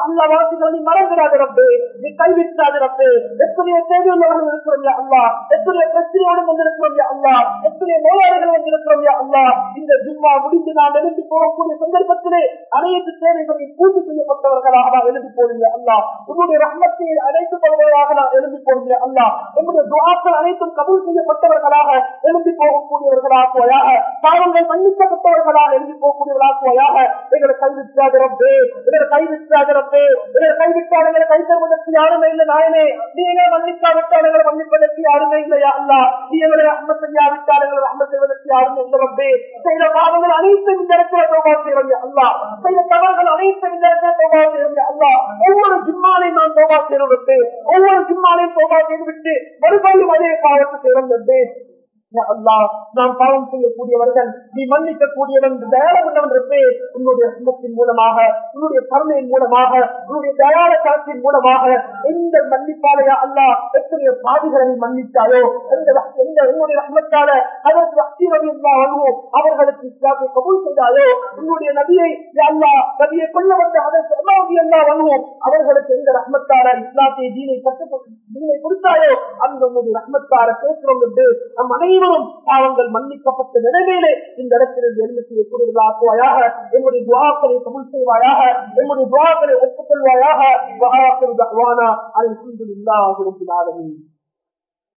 [SPEAKER 1] அல்லா வாசிகள் நீ மறந்துடாத ரப்பே நீ கைவிட்டாத ரப்பே எத்தனையோ தேவையுள்ளவர்கள் இருக்கிறோம் யா அல்லா எத்தனையோ பிரச்சனையோடு வந்திருக்கிறோம் யா அல்லா எத்தனையோ நோயாளிகள் வந்திருக்கிறோம் யா அல்லா இந்த ஜும்மா முடிந்து நாம் எழுந்து போகக்கூடிய சந்தர்ப்பத்திலே அனைத்து தேவைகளை பூர்த்தி செய்யப்பட்டவர்களாக நாம் எழுந்து போடுங்க அல்லா உன்னுடைய ரஹ்மத்தை அனைத்து படுவதாக நாம் எழுந்து போடுங்க அல்லா நம்முடைய துவாக்கள் அனைத்தும் கபூல் செய்யப்பட்டவர்களாக எழுந்து போகக்கூடியவர்களாக்குவாயாக பாவங்கள் மன்னிக்கப்பட்டவர்களாக எழுதி போகக்கூடியவர்களாக்குவாயாக எங்களை கைவிட்டாதிரப்பே எங்களை கைவிட்டாதிரப்பே எங்களை கைவிட்டால் எங்களை கை தருவதற்கு யாருமே இல்லை நாயனே நீ எங்களை மன்னிக்காவிட்டால் எங்களை மன்னிப்பதற்கு யாருமே இல்லையா அல்லா நீ எங்களை ரஹ்ம செய்யாவிட்டால் எங்களை ரஹ்ம செய்வதற்கு யாருமே இல்லை ரப்பே செய்த பாவங்கள் அனைத்தும் இந்த இடத்துல தோபா செய்யறது அல்லா செய்த தவறுகள் அனைத்தும் இந்த இடத்துல தோபா செய்யறது அல்லா ஒவ்வொரு ஜிம்மாலையும் நான் தோபா செய்யறது ஒவ்வொரு ஜிம்மாலையும் தோபா செய்துவிட்டு மறுபடியும் அதே பாவத்தை செய்யறது நாம் பாவம் செய்யக்கூடியவர்கள் நீ மன்னிக்க கூடியவன் தயாளவன் இருப்பே உன்னுடைய சுமத்தின் மூலமாக உன்னுடைய கருணையின் மூலமாக உன்னுடைய தயாள கரத்தின் மூலமாக எந்த மன்னிப்பாலையா அல்லா எத்தனையோ பாதிகளை நீ மன்னித்தாயோ எந்த எந்த உன்னுடைய ரத்னத்தால அதற்கு அஸ்திரவி வருவோம் அவர்களுக்கு இஸ்லாத்தை கபூல் செய்தாயோ உன்னுடைய நபியை அல்லா நபியை கொள்ள வந்த அதற்கு அல்லாவி அல்லா வருவோம் அவர்களுக்கு எந்த ரத்னத்தால இஸ்லாத்தை தீனை கற்று தீனை கொடுத்தாயோ அந்த உன்னுடைய ரத்னத்தார பேசுறோம் என்று நம் அனைவரும் பாவங்கள் மன்னிக்கப்பட்ட நிலைமையிலே இந்த இடத்திலிருந்து என்ன செய்யக்கூடியவர்களாக்குவாயாக எங்களுடைய துவாக்களை கபுல் செய்வாயாக எங்களுடைய துவாக்களை ஒப்புக்கொள்வாயாக அல்ஹம்துலில்லாஹி ரப்பில் ஆலமீன்